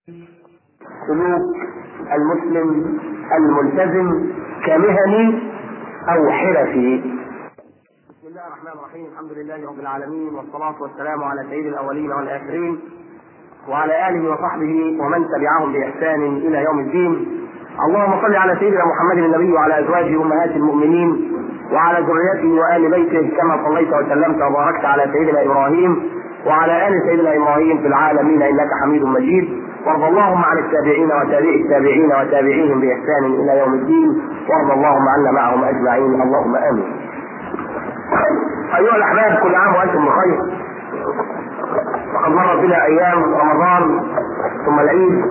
سلوك المسلم الملتزم كمهني او حرفي بسم الله الرحمن الرحيم الحمد لله رب العالمين والصلاة والسلام على سيد الأولين والآخرين وعلى آله وصحبه ومن تبعهم بإحسان إلى يوم الدين اللهم صل على سيدنا محمد النبي وعلى أزواجه أمهات المؤمنين وعلى ذريته وآل بيته كما صليت وسلمت وباركت على سيدنا إبراهيم وعلى آل سيدنا إبراهيم في العالمين إنك حميد مجيد وارض اللهم عن التابعين وتابعي التابعين وتابعيهم بإحسان إلى يوم الدين وارض اللهم عنا معهم أجمعين اللهم آمين أيها الأحباب كل عام وأنتم بخير وقد مرت بنا أيام رمضان ثم العيد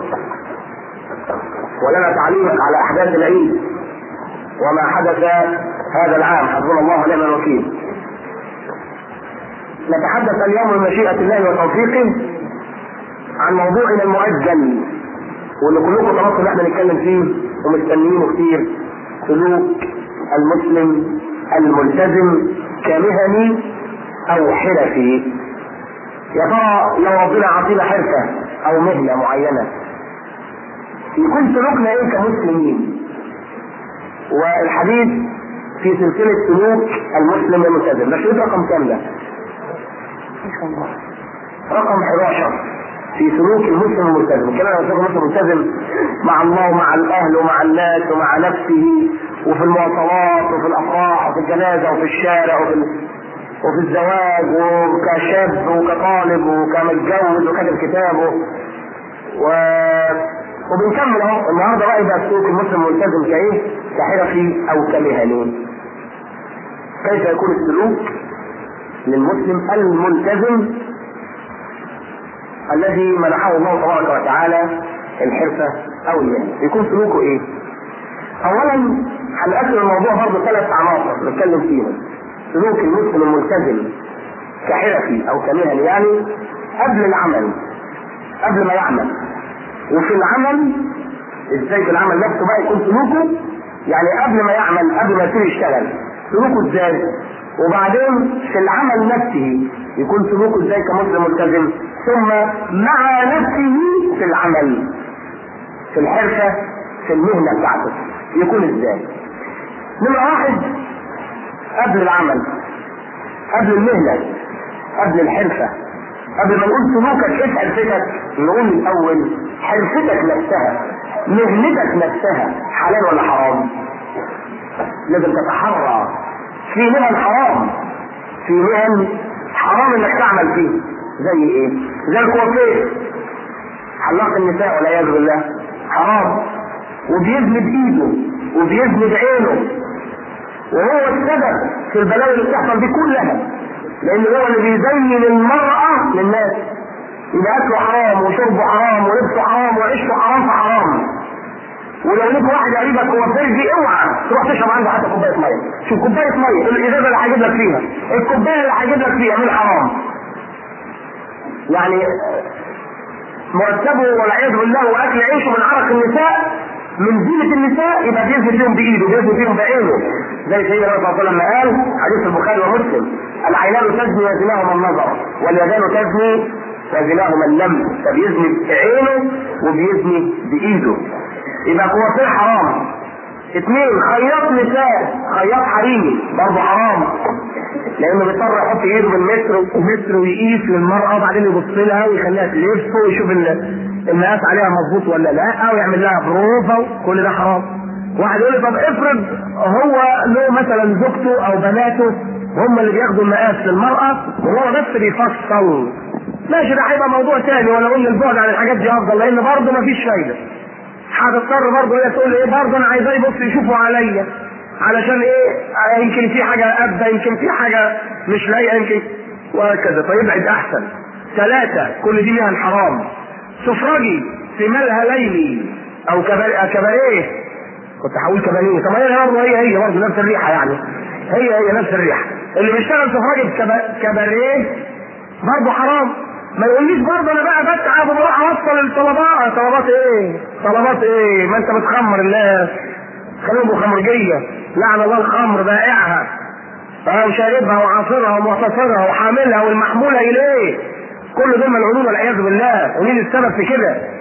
ولنا تعليق على أحداث العيد وما حدث هذا العام حسبنا الله ونعم الوكيل نتحدث اليوم بمشيئة الله وتوفيقه عن موضوعنا المؤجل واللي كلكم طلبتوا ان احنا نتكلم فيه ومستنيينه كتير سلوك المسلم الملتزم كمهني او حرفي يا ترى لو ربنا عطينا حرفه او مهنه معينه يكون سلوكنا ايه كمسلمين والحديث في سلسله سلوك المسلم الملتزم ده شريط رقم كام ده؟ رقم 11 في سلوك المسلم الملتزم كما يسلك المسلم الملتزم مع الله ومع الاهل ومع الناس ومع نفسه وفي المواصلات وفي الافراح وفي الجنازه وفي الشارع وفي وفي الزواج وكشاب وكطالب وكمتجوز وكاتب كتابه و... وبنكمل اهو النهارده بقى يبقى سلوك المسلم الملتزم كايه؟ كحرفي او كمهني. كيف يكون السلوك للمسلم الملتزم الذي منحه الله تبارك وتعالى الحرفة أو المهنة يكون سلوكه إيه؟ أولا هنقسم الموضوع برضه ثلاث عناصر نتكلم فيهم سلوك المسلم الملتزم كحرفي أو كمهني يعني قبل العمل قبل ما يعمل وفي العمل ازاي في العمل نفسه بقى يكون سلوكه يعني قبل ما يعمل قبل ما يصير يشتغل سلوكه ازاي وبعدين في العمل نفسه يكون سلوكه ازاي كمسلم ملتزم ثم مع نفسه في العمل في الحرفة في المهنة بتاعته يكون ازاي نمرة واحد قبل العمل قبل المهنة قبل الحرفة قبل ما نقول سلوكك ايه حرفتك نقول الاول حرفتك نفسها مهنتك نفسها حلال ولا حرام لازم تتحرى في مهن حرام في مهن حرام انك تعمل فيه زي ايه؟ زي الكوافير حلاق النساء والعياذ بالله حرام وبيزني بايده وبيزني بعينه وهو السبب في البلاوي اللي بتحصل دي كلها لان هو اللي بيزين المرأة للناس يبقى اكله حرام وشربه حرام ولبسه حرام وعيشته حرام فحرام ولو ليك واحد قريبك هو دي اوعى تروح تشرب عنده حتى كوبايه ميه شوف كوبايه ميه الازازه اللي هجيب لك فيها الكوبايه اللي هجيب لك فيها من حرام يعني مرتبه والعياذ بالله واكل عيشه من عرق النساء من زينة النساء يبقى بينزل فيهم بإيده بينزل فيهم بعينه زي سيدنا النبي صلى الله عليه وسلم قال حديث البخاري ومسلم العينان تزني وزناهما النظر واليدان تزني وزناهما اللمس فبيزني بعينه وبيزني بإيده يبقى كوافير حرام اثنين خياط نساء خياط حريمي برضه حرام لانه بيضطر يحط ايده بالمتر ومتر ويقيس للمراه وبعدين يبص لها ويخليها تلف ويشوف المقاس عليها مظبوط ولا لا ويعمل لها بروفه كل ده حرام واحد يقول لي طب افرض هو له مثلا زوجته او بناته هم اللي بياخدوا المقاس للمراه وهو بس بيفصل ماشي ده هيبقى موضوع تاني ولا قلنا البعد عن الحاجات دي افضل لان برضه مفيش فايده هتضطر برضه هي تقول ايه برضه انا عايزاه يبص يشوفوا عليا علشان ايه يمكن في حاجه ابدا يمكن في حاجه مش لايقه يمكن وهكذا فيبعد احسن ثلاثه كل دي مهن حرام سفرجي في ملهى ليلي او كباريه كنت هقول كباريه طب هي برضه هي هي برضه نفس الريحه يعني هي هي نفس الريحه اللي بيشتغل سفرجي في كباريه برضه حرام ما يقوليش برضه انا بقى بتعب وبروح اوصل الطلبات طلبات ايه طلبات ايه ما انت بتخمر الناس خليهم بخمرجيه لعن الله الخمر بائعها وشاربها وعاصرها ومعتصرها وحاملها والمحموله اليه كل دول ملعونون والعياذ بالله ومين السبب في كده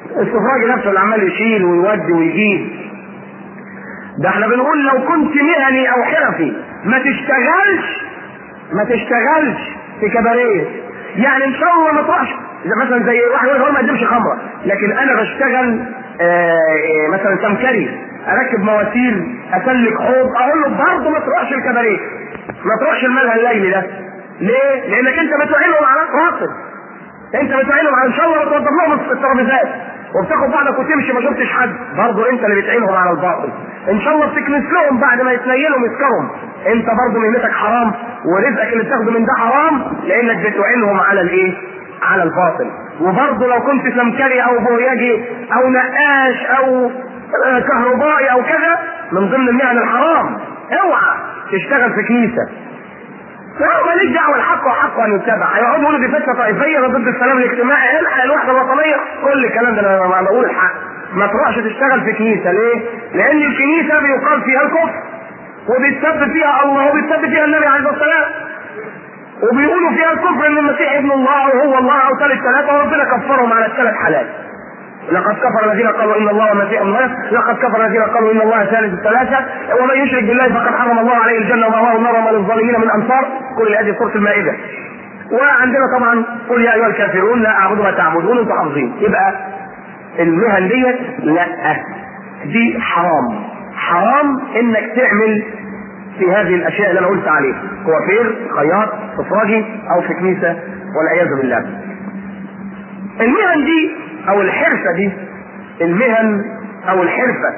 السفراجي نفسه اللي عمال يشيل ويودي ويجيب ده احنا بنقول لو كنت مهني او حرفي ما تشتغلش ما تشتغلش في كباريه يعني ان شاء الله ما تروحش زي مثلا زي واحد يقول هو ما يقدمش خمره لكن انا بشتغل آه مثلا سمكري اركب مواسير اسلك حوض اقول له برضه ما تروحش الكباريه ما تروحش الملهى الليلي ده ليه؟ لانك انت بتعينهم على الراتب انت بتعينهم على ان شاء الله بتوضب لهم الترابيزات وبتاخد بعضك وتمشي ما شفتش حد برضه انت اللي بتعينهم على الباطل ان شاء الله بتكنس لهم بعد ما يتنيلهم يسكرهم انت برضه مهنتك حرام ورزقك اللي بتاخده من ده حرام لانك بتعينهم على الايه؟ على الباطل وبرضه لو كنت سمكري او بوياجي او نقاش او كهربائي او كذا من ضمن المهن الحرام اوعى تشتغل في كنيسه لا ماليش دعوه الحق وحقه ان يتبع هيقعدوا يقولوا دي فتنه طائفيه ضد السلام الاجتماعي الحق الوحده الوطنيه كل الكلام ده انا ما بقول الحق ما تروحش تشتغل في كنيسه ليه؟ لان الكنيسه بيقال فيها الكفر وبيتسبب فيها الله وبيتسبب فيها النبي عليه الصلاه والسلام وبيقولوا فيها الكفر ان المسيح ابن الله وهو الله او ثالث ثلاثه وربنا كفرهم على الثلاث حالات لقد كفر الذين قالوا ان الله المسيح ابن الله لقد كفر الذين قالوا ان الله ثالث الثلاثه ومن يشرك بالله فقد حرم الله عليه الجنه ومأواه النار وما للظالمين من انصار كل هذه سوره المائده وعندنا طبعا قل يا ايها الكافرون لا اعبد ما تعبدون انتم حافظين يبقى المهن ديت لا دي حرام حرام انك تعمل في هذه الاشياء اللي انا قلت عليها كوافير خياط سفراجي او في كنيسه والعياذ بالله المهن دي او الحرفه دي المهن او الحرفه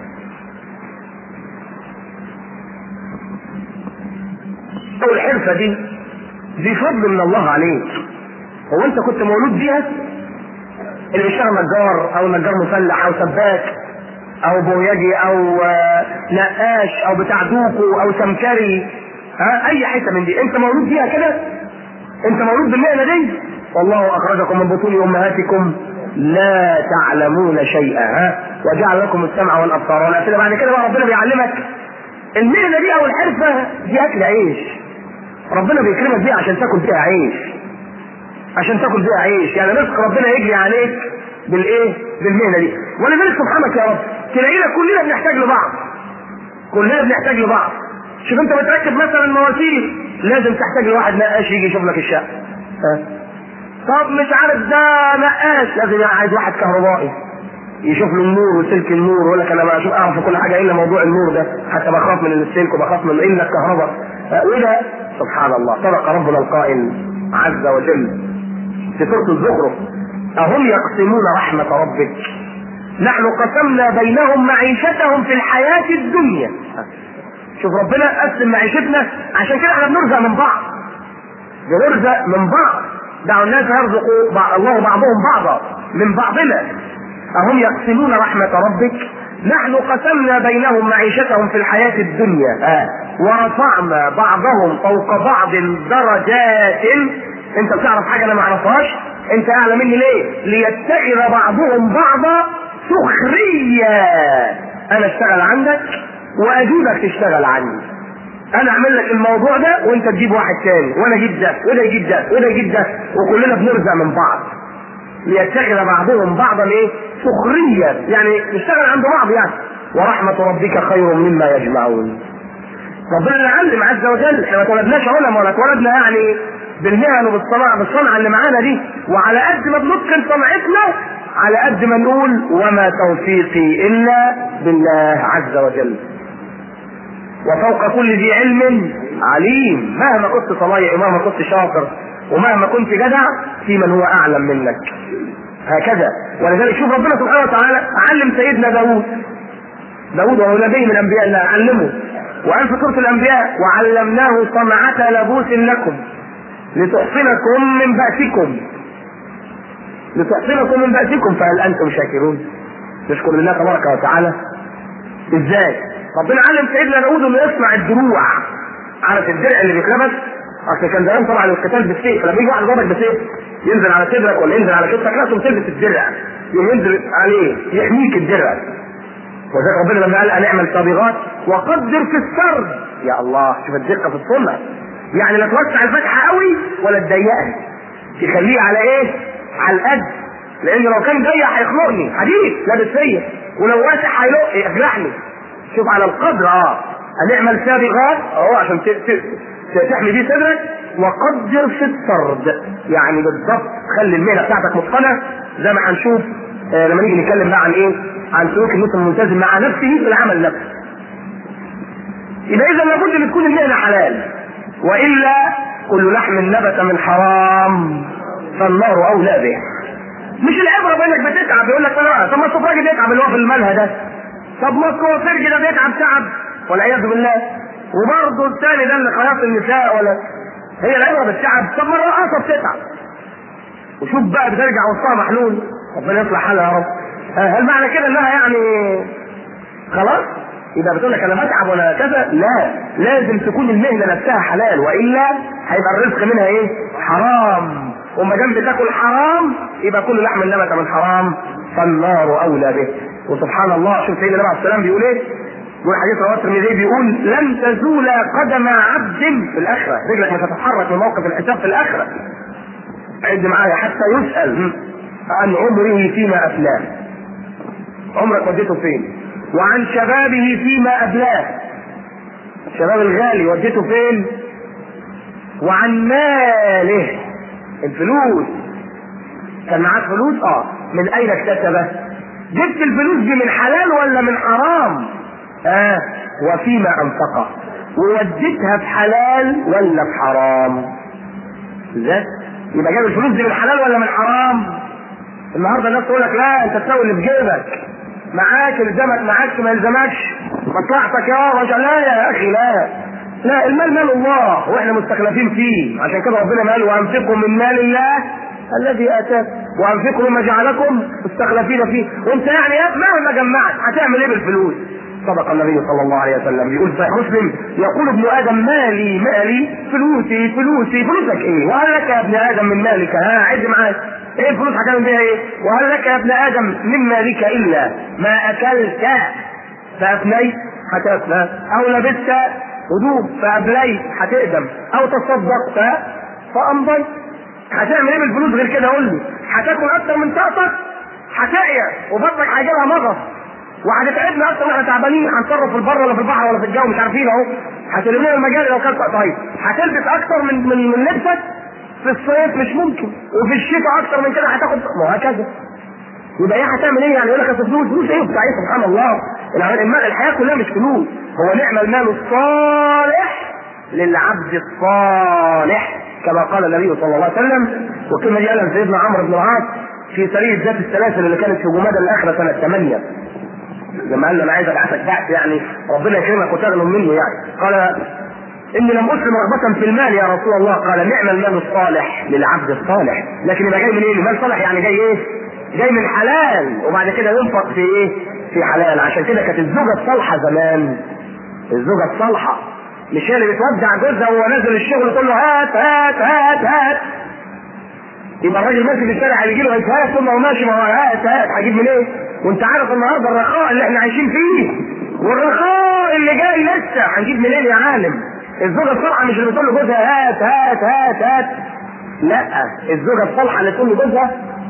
او الحرفه دي دي فضل من الله عليك هو انت كنت مولود بيها اللي بيشتغل نجار او نجار مسلح او سباك او بويجي او نقاش او بتاع دوكو او سمكري ها اي حته من دي انت مولود بيها كده انت مولود بالمهنه دي والله اخرجكم من بطون امهاتكم لا تعلمون شيئا ها وجعل لكم السمع والابصار والافئده بعد كده بقى ربنا بيعلمك المهنه دي او الحرفه دي اكل عيش ربنا بيكرمك بيها عشان تاكل بيها عيش عشان تاكل بيها عيش يعني رزق ربنا يجري عليك بالايه بالمهنه دي ولذلك سبحانك يا رب تلاقينا كلنا بنحتاج لبعض كلنا بنحتاج لبعض شوف انت بتركب مثلا مواسير لازم تحتاج لواحد نقاش يجي يشوف لك الشقه ها طب مش عارف ده نقاش لازم عايز واحد كهربائي يشوف له النور وسلك النور يقول لك انا بشوف اعرف كل حاجه الا موضوع النور ده حتى بخاف من السلك وبخاف من الا الكهرباء وده سبحان الله صدق ربنا القائل عز وجل في سوره الزخرف اهم يقسمون رحمه ربك نحن قسمنا بينهم معيشتهم في الحياه الدنيا شوف ربنا قسم معيشتنا عشان كده احنا بنرزق من بعض بنرزق من بعض دعوا الناس يرزقوا بعض الله بعضهم بعضا من بعضنا أهم يقسمون رحمة ربك نحن قسمنا بينهم معيشتهم في الحياة الدنيا آه. ورفعنا بعضهم فوق بعض درجات انت بتعرف حاجة انا ما اعرفهاش انت اعلى مني ليه ليتخذ بعضهم بعضا سخرية انا اشتغل عندك واجيبك تشتغل عندي انا اعمل لك الموضوع ده وانت تجيب واحد تاني وانا اجيب ده وده يجيب ده وده يجيب ده وكلنا بنرزق من بعض ليتخذ بعضهم بعضا ايه سخرية يعني نشتغل عند بعض يعني ورحمة ربك خير مما يجمعون ربنا اللي علم عز وجل احنا ما اتولدناش علماء ولا اتولدنا يعني بالمهن وبالصناعة بالصنعة اللي معانا دي وعلى قد ما بنتقن صنعتنا على قد ما نقول وما توفيقي الا بالله عز وجل وفوق كل ذي علم عليم مهما كنت صلايع ومهما كنت شاطر ومهما كنت جدع في من هو اعلم منك هكذا ولذلك شوف ربنا سبحانه وتعالى علم سيدنا داوود داوود وهو نبي من انبياء الله علمه وقال في سوره الانبياء وعلمناه صنعة لبوس لكم لتحصنكم من بأسكم لتحصنكم من بأسكم فهل انتم شاكرون نشكر الله تبارك وتعالى ازاي ربنا علم سيدنا داوود انه يصنع الدروع عارف الدرع اللي بيتلبس اصل كان زمان طبعا القتال بالسيف لما يجي واحد ضربك بسيف ينزل على صدرك ولا ينزل على كتفك لازم تلبس الدرع يوم ينزل عليه يحميك الدرع وذلك ربنا لما قال ان اعمل صابغات وقدر في السرد يا الله شوف الدقه في الصنع يعني لا توسع الفتحه قوي ولا تضيقها تخليه على ايه؟ على القد لان لو كان ضيق هيخنقني حديد لابس فيا ولو واسع هيلق يجرحني شوف على القدر اه هنعمل سابغات اهو عشان ت- ت- ت- تحمي بيه صدرك وقدر في السرد يعني بالضبط خلي المهنه بتاعتك متقنه زي ما هنشوف آه لما نيجي نتكلم بقى عن ايه؟ عن سلوك المسلم الملتزم مع نفسه في العمل نفسه. يبقى اذا لابد ان تكون المهنه حلال والا كل لحم نبت من حرام فالنار اولى به. مش العبره بانك بتتعب يقول لك لا طب ما السفراجي بيتعب اللي هو في الملهى ده. طب ما الكوافيرجي ده بيتعب تعب والعياذ بالله. وبرضه الثاني ده اللي خياط النساء ولا هي العبره بالتعب طب ما الرقاصه بتتعب. وشوف بقى بترجع وسطها محلول ربنا يصلح حالها يا رب. آه، هل معنى كده انها يعني خلاص يبقى بتقول لك انا بتعب ولا كذا لا لازم تكون المهنه نفسها حلال والا هيبقى الرزق منها ايه حرام وما دام بتاكل حرام يبقى كل لحم نبت من حرام فالنار اولى به وسبحان الله شوف سيدنا النبي عليه السلام بيقول ايه يقول حديث رواه الترمذي بيقول لن تزول قدم عبد في الاخره رجلك مش هتتحرك من موقف الحساب في الاخره عد معايا حتى يسال عن عمره فيما افلاه عمرك وديته فين وعن شبابه فيما أبلاه الشباب الغالي وديته فين وعن ماله الفلوس كان معاك فلوس اه من اين اكتسبه جبت الفلوس دي من حلال ولا من حرام اه وفيما انفقه ووديتها في حلال ولا في حرام ازاي يبقى جاب الفلوس دي من حلال ولا من حرام النهارده الناس تقول لك لا انت تسوي اللي في جيبك معاك الزمك معاكش ما يلزمكش مصلحتك يا رجل لا يا اخي لا لا المال مال الله واحنا مستخلفين فيه عشان كده ربنا قال وانفقوا من مال الله الذي اتاك وانفقوا مما جعلكم مستخلفين فيه وانت يعني مهما جمعت هتعمل ايه بالفلوس صدق النبي صلى الله عليه وسلم بيقول صحيح مسلم يقول ابن ادم مالي مالي فلوسي فلوسي فلوسك ايه وهل لك يا ابن ادم من مالك ها عد معاك ايه الفلوس هتعمل بيها ايه وهل لك يا ابن ادم من مالك الا ما اكلت فافنيت هتفنى او لبست هدوم فابليت هتقدم او تصدقت فامضيت هتعمل ايه بالفلوس غير كده قول لي هتاكل اكتر من طاقتك هتعيا وبطنك هيجي لها مغص وهتتعبنا اكتر واحنا تعبانين هنتصرف في البر ولا في البحر ولا في الجو مش عارفين اهو هتلم لنا المجال لو كانت طيب هتلبس اكتر من من من لبسك في الصيف مش ممكن وفي الشتاء اكتر من كده هتاخد وهكذا يبقى ايه هتعمل ايه يعني يقول لك اصل فلوس فلوس ايه وبتاع ايه سبحان الله المال الحياه كلها مش فلوس هو نعم المال الصالح للعبد الصالح كما قال النبي صلى الله عليه وسلم والكلمه دي قالها سيدنا عمرو بن العاص في سريه ذات السلاسل اللي كانت في جمادى الاخره سنه 8 لما قال له انا عايز ابعثك بعث يعني ربنا يكرمك وتغنم منه يعني قال اني لم اسلم رغبة في المال يا رسول الله قال نعم المال الصالح للعبد الصالح لكن يبقى جاي من ايه؟ المال صالح يعني جاي ايه؟ جاي من حلال وبعد كده ينفق في ايه؟ في حلال عشان كده كانت الزوجة الصالحة زمان الزوجة الصالحة مش هي اللي بتودع جوزها وهو نازل الشغل تقول له هات هات هات هات يبقى الراجل ماشي في الشارع هيجي له هات ثم هو ماشي ما هو هات هات هجيب من ايه؟ وانت عارف النهارده الرخاء اللي احنا عايشين فيه والرخاء اللي جاي لسه هنجيب منين يا عالم؟ الزوجة الصالحة مش اللي بتقول له جوزها هات هات هات هات لا الزوجة الصالحة اللي تقول له جوزها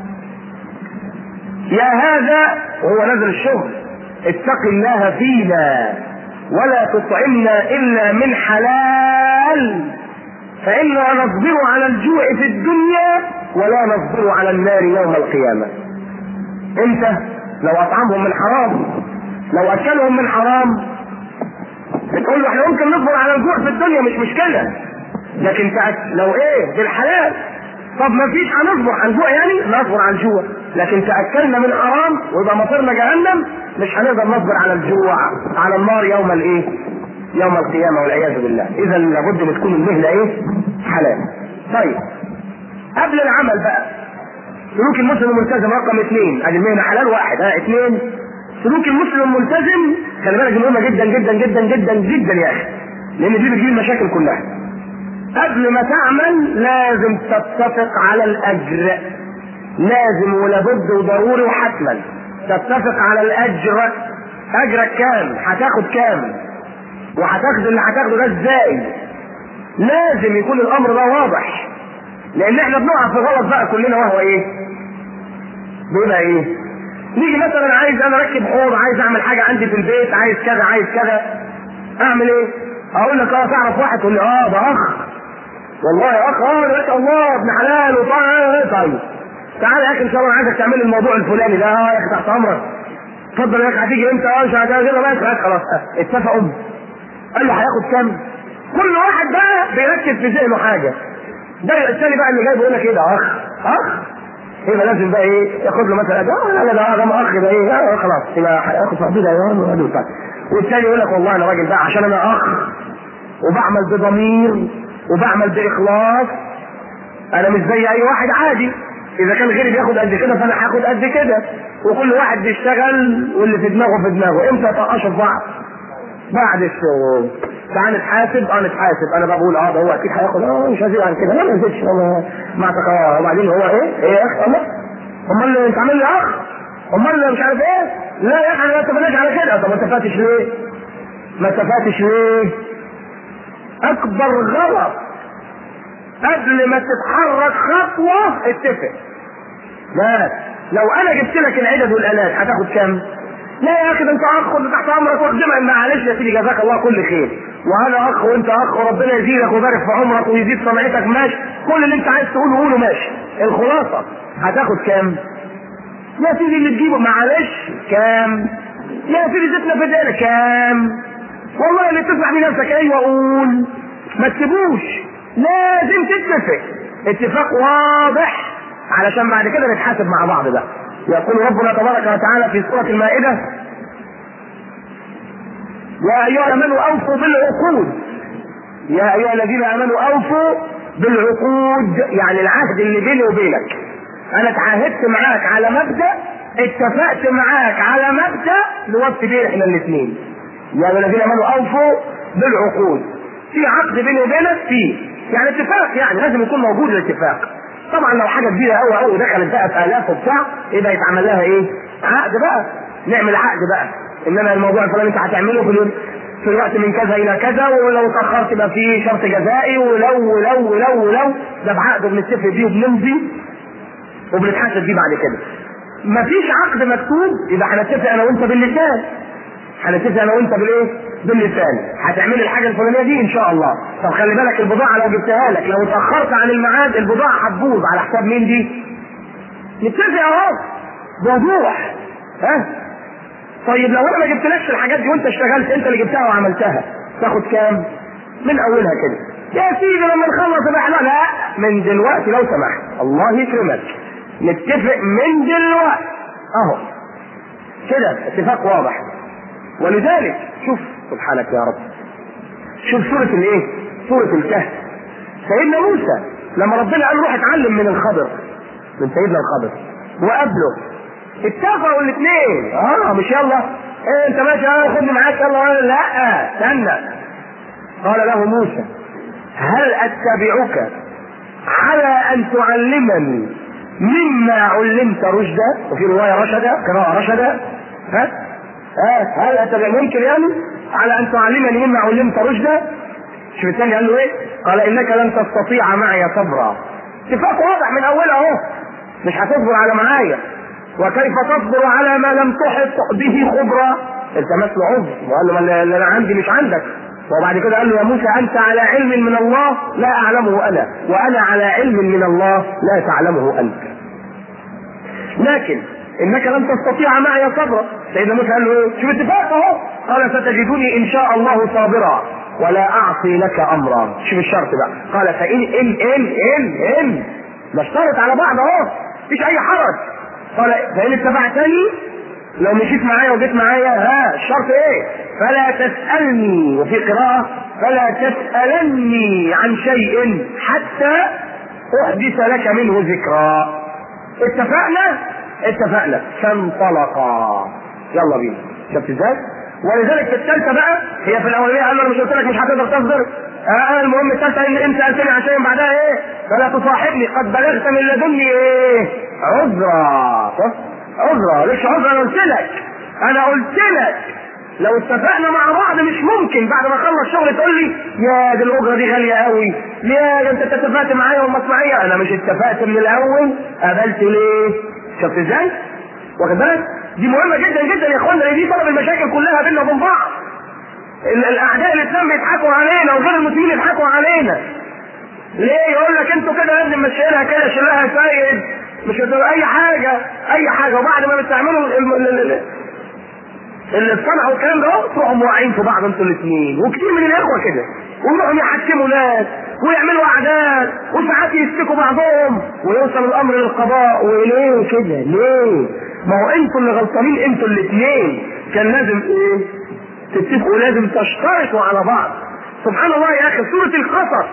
يا هذا وهو نازل الشغل اتق الله فينا ولا تطعمنا الا من حلال فإنا نصبر على الجوع في الدنيا ولا نصبر على النار يوم القيامة. انت لو اطعمهم من حرام لو اكلهم من حرام بتقول له احنا ممكن نصبر على الجوع في الدنيا مش مشكله لكن تأك... لو ايه بالحلال طب ما فيش هنصبر على الجوع يعني نصبر على الجوع لكن تاكلنا من حرام ويبقى مصيرنا جهنم مش هنقدر نصبر على الجوع على النار يوم الايه يوم القيامه والعياذ بالله اذا لابد ان تكون المهنه ايه حلال طيب قبل العمل بقى سلوك المسلم الملتزم رقم اثنين ادي المهنه حلال واحد ها اثنين سلوك المسلم الملتزم خلي بالك مهمه جدا جدا جدا جدا جدا يا اخي لان دي بتجيب المشاكل كلها قبل ما تعمل لازم تتفق على الاجر لازم ولابد وضروري وحتما تتفق على الاجر اجرك كام هتاخد كام وهتاخد اللي هتاخده ده ازاي لازم يكون الامر ده واضح لان احنا بنقع في غلط بقى كلنا وهو ايه بيبقى ايه؟ نيجي مثلا عايز انا اركب حوض عايز اعمل حاجه عندي في البيت عايز كذا عايز كذا اعمل ايه؟ اقول لك اه تعرف واحد تقول لي اه ده اخ والله يا اخ اه ده ما شاء الله ابن حلال وطيب طيب تعالى يا اخي ان شاء الله عايزك تعمل لي الموضوع الفلاني ده اه يا اخي تحت امرك اتفضل يا اخي هتيجي امتى اه مش هتيجي كده بس خلاص اتفقوا قال له هياخد كام؟ كل واحد بقى بيركز في ذهنه حاجه ده الثاني بقى اللي جاي بيقول لك ايه ده اخ اخ يبقى لازم بقى ايه ياخد له مثلا ده لا لا ده ده اخ ده ايه آه خلاص يبقى هياخد صاحبي ده يا والثاني يقول لك والله انا راجل بقى عشان انا اخ وبعمل بضمير وبعمل باخلاص انا مش زي اي واحد عادي اذا كان غيري بياخد قد كده فانا هاخد قد كده وكل واحد بيشتغل واللي في دماغه في دماغه امتى يتقاشوا في بعض بعد الشغل تعال نتحاسب اه نتحاسب انا بقى بقول اه ده هو اكيد هياخد اه مش هزيد عن كده لا ما نزيدش مع تقوى وبعدين هو ايه ايه يا اخي الله امال انت عامل لي اخ امال مش عارف ايه لا يا اخي احنا ما اتفقناش على كده طب ما اتفقتش ليه؟ ما اتفقتش ليه؟ اكبر غلط قبل ما تتحرك خطوه اتفق لا لو انا جبت لك العدد والالات هتاخد كام؟ لا يا اخي ده انت اخ وانت تحت امرك واخدمها معلش يا سيدي جزاك الله كل خير وانا اخ وانت اخ وربنا يزيدك ويبارك في عمرك ويزيد سمعتك ماشي كل اللي انت عايز تقوله قوله ماشي الخلاصه هتاخد كام؟ يا سيدي اللي تجيبه معلش كام؟ يا سيدي زيتنا في دقيقة كام؟ والله اللي تسمع بيه نفسك ايوه قول ما تسيبوش لازم تتفق اتفاق واضح علشان بعد كده نتحاسب مع بعض بقى يقول ربنا تبارك وتعالى في سورة المائدة يا أيها الذين أوفوا بالعقود يا أيها الذين آمنوا أوفوا بالعقود يعني العهد اللي بيني وبينك أنا اتعاهدت معاك على مبدأ اتفقت معاك على مبدأ نوفي بيه احنا الاثنين يا أيها الذين آمنوا أوفوا بالعقود في عقد بيني وبينك فيه يعني اتفاق يعني لازم يكون موجود الاتفاق طبعا لو حاجه كبيره قوي قوي دخلت بقى في الاف وبتاع يبقى يتعمل لها ايه؟ عقد بقى نعمل عقد بقى انما الموضوع الفلاني انت هتعمله في اليوم في الوقت من كذا الى كذا ولو اتاخرت يبقى في شرط جزائي ولو ولو ولو ولو ده بعقد بنتفق بيه وبنمضي وبنتحاسب بيه بعد كده. مفيش عقد مكتوب يبقى هنتفق انا وانت باللسان. هنتفق انا وانت بالايه؟ باللسان هتعمل الحاجه الفلانيه دي ان شاء الله طب خلي بالك البضاعه لو جبتها لك لو اتاخرت عن الميعاد البضاعه هتبوظ على حساب مين دي؟ نتفق اهو بوضوح ها طيب لو انا ما جبتلكش الحاجات دي وانت اشتغلت انت اللي جبتها وعملتها تاخد كام؟ من اولها كده يا سيدي لما نخلص يبقى احنا لا من دلوقتي لو سمحت الله يكرمك نتفق من دلوقتي اهو كده اتفاق واضح ولذلك شوف سبحانك يا رب شوف سورة الايه؟ سورة الكهف سيدنا موسى لما ربنا قال روح اتعلم من الخضر من سيدنا الخضر وقابله اتفقوا الاثنين اه مش يلا ايه انت ماشي اه خدني معاك يلا لا استنى قال له موسى هل اتبعك على ان تعلمني مما علمت رشدا وفي روايه رشدا قراءه رشدا ها ها هل اتبع ممكن يعني على ان تعلمني مما علمت رشدا شوف الثاني قال له ايه قال انك لن تستطيع معي صبرا اتفاق واضح من اولها اهو مش هتصبر على معايا وكيف تصبر على ما لم تحط به خبرا التمس له عذر وقال له ما اللي انا عندي مش عندك وبعد كده قال له يا موسى انت على علم من الله لا اعلمه انا وانا على علم من الله لا تعلمه انت لكن انك لن تستطيع معي صبرا سيدنا موسى قال له ايه شوف اتفاق اهو قال ستجدني ان شاء الله صابرا ولا اعصي لك امرا شوف الشرط بقى قال فان ان ان ان ان نشترط على بعض اهو مفيش اي حرج قال فان اتبعتني لو مشيت معايا وجيت معايا ها الشرط ايه فلا تسالني وفي قراءه فلا تسالني عن شيء حتى احدث لك منه ذكرى اتفقنا اتفقنا فانطلقا يلا بينا شفت ازاي ولذلك في الثالثه بقى هي في الاولانيه قال انا مش قلت لك مش هتقدر تصبر آه المهم الثالثه ان انت سالتني عن شيء بعدها ايه فلا تصاحبني قد بلغت من لدني ايه عذرا عذرا ليش عذرا انا قلت لك انا قلت لك لو اتفقنا مع بعض مش ممكن بعد ما اخلص شغل تقول لي يا دي الاجره دي غاليه قوي يا ده انت اتفقت معايا والمصنعيه انا مش اتفقت من الاول قبلت ليه شفت ازاي واخد بالك؟ دي مهمه جدا جدا يا اخوانا لان دي سبب المشاكل كلها بيننا وبين بعض ال- الاعداء الاسلام بيضحكوا علينا وغير المسلمين يضحكوا علينا ليه يقول لك انتوا كده لازم مشيلها كده شيلها سيد مش هتبقى اي حاجه اي حاجه وبعد ما بتعملوا الم- ال- ال- اللي صنعوا الكلام ده اهو تروحوا موقعين في بعض انتوا الاثنين وكتير من الاخوه كده ويروحوا يحكموا ناس ويعملوا اعداد وساعات يشتكوا بعضهم ويوصل الامر للقضاء وليه كده ليه؟ ما هو انتوا اللي غلطانين انتوا الاثنين كان لازم ايه؟ تتفقوا لازم تشتركوا على بعض سبحان الله يا اخي سوره القصص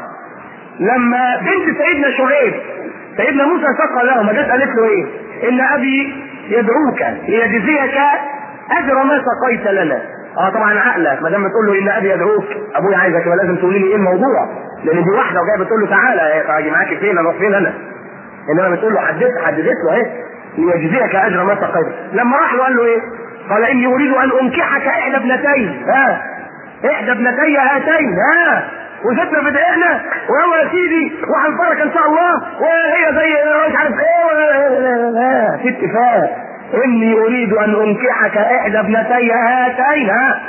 لما بنت سيدنا شعيب سيدنا موسى سقى له ما جت قالت له ايه؟ ان ابي يدعوك ليجزيك اجر ما سقيت لنا. اه طبعا عقلك ما دام بتقول له ان ابي يدعوك ابويا عايزك يبقى لازم تقولي لي ايه الموضوع؟ لان دي واحده وجايه بتقول له تعالى اجي معاك فين اروح فين انا؟ انما بتقول له حددت حددت له اهي ليجزيك اجر ما سقيت. لما راح له قال له ايه؟ قال اني اريد ان انكحك احدى ابنتين ها احدى ابنتي هاتين ها وجدنا بدأنا وهو يا سيدي وهنفرك ان شاء الله وهي زي مش عارف ايه لا في اتفاق اني اريد ان انكحك احدى ابنتي هاتين ها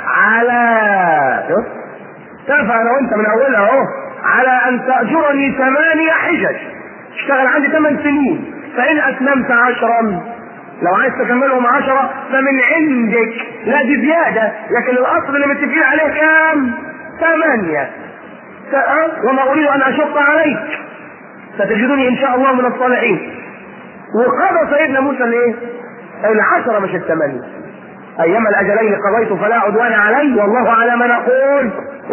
على شوف اتفق انا وانت من اولها اهو على ان تاجرني ثمانية حجج اشتغل عندي ثمان سنين فان اتممت عشرا لو عايز تكملهم عشرة فمن عندك لا دي زيادة لكن الأصل اللي متفقين عليه كام؟ ثمانية ت- وما أريد أن أشق عليك ستجدني إن شاء الله من الصالحين وقضى سيدنا موسى الإيه؟ العشرة مش الثمانية أيما الأجلين قضيت فلا عدوان علي والله على ما نقول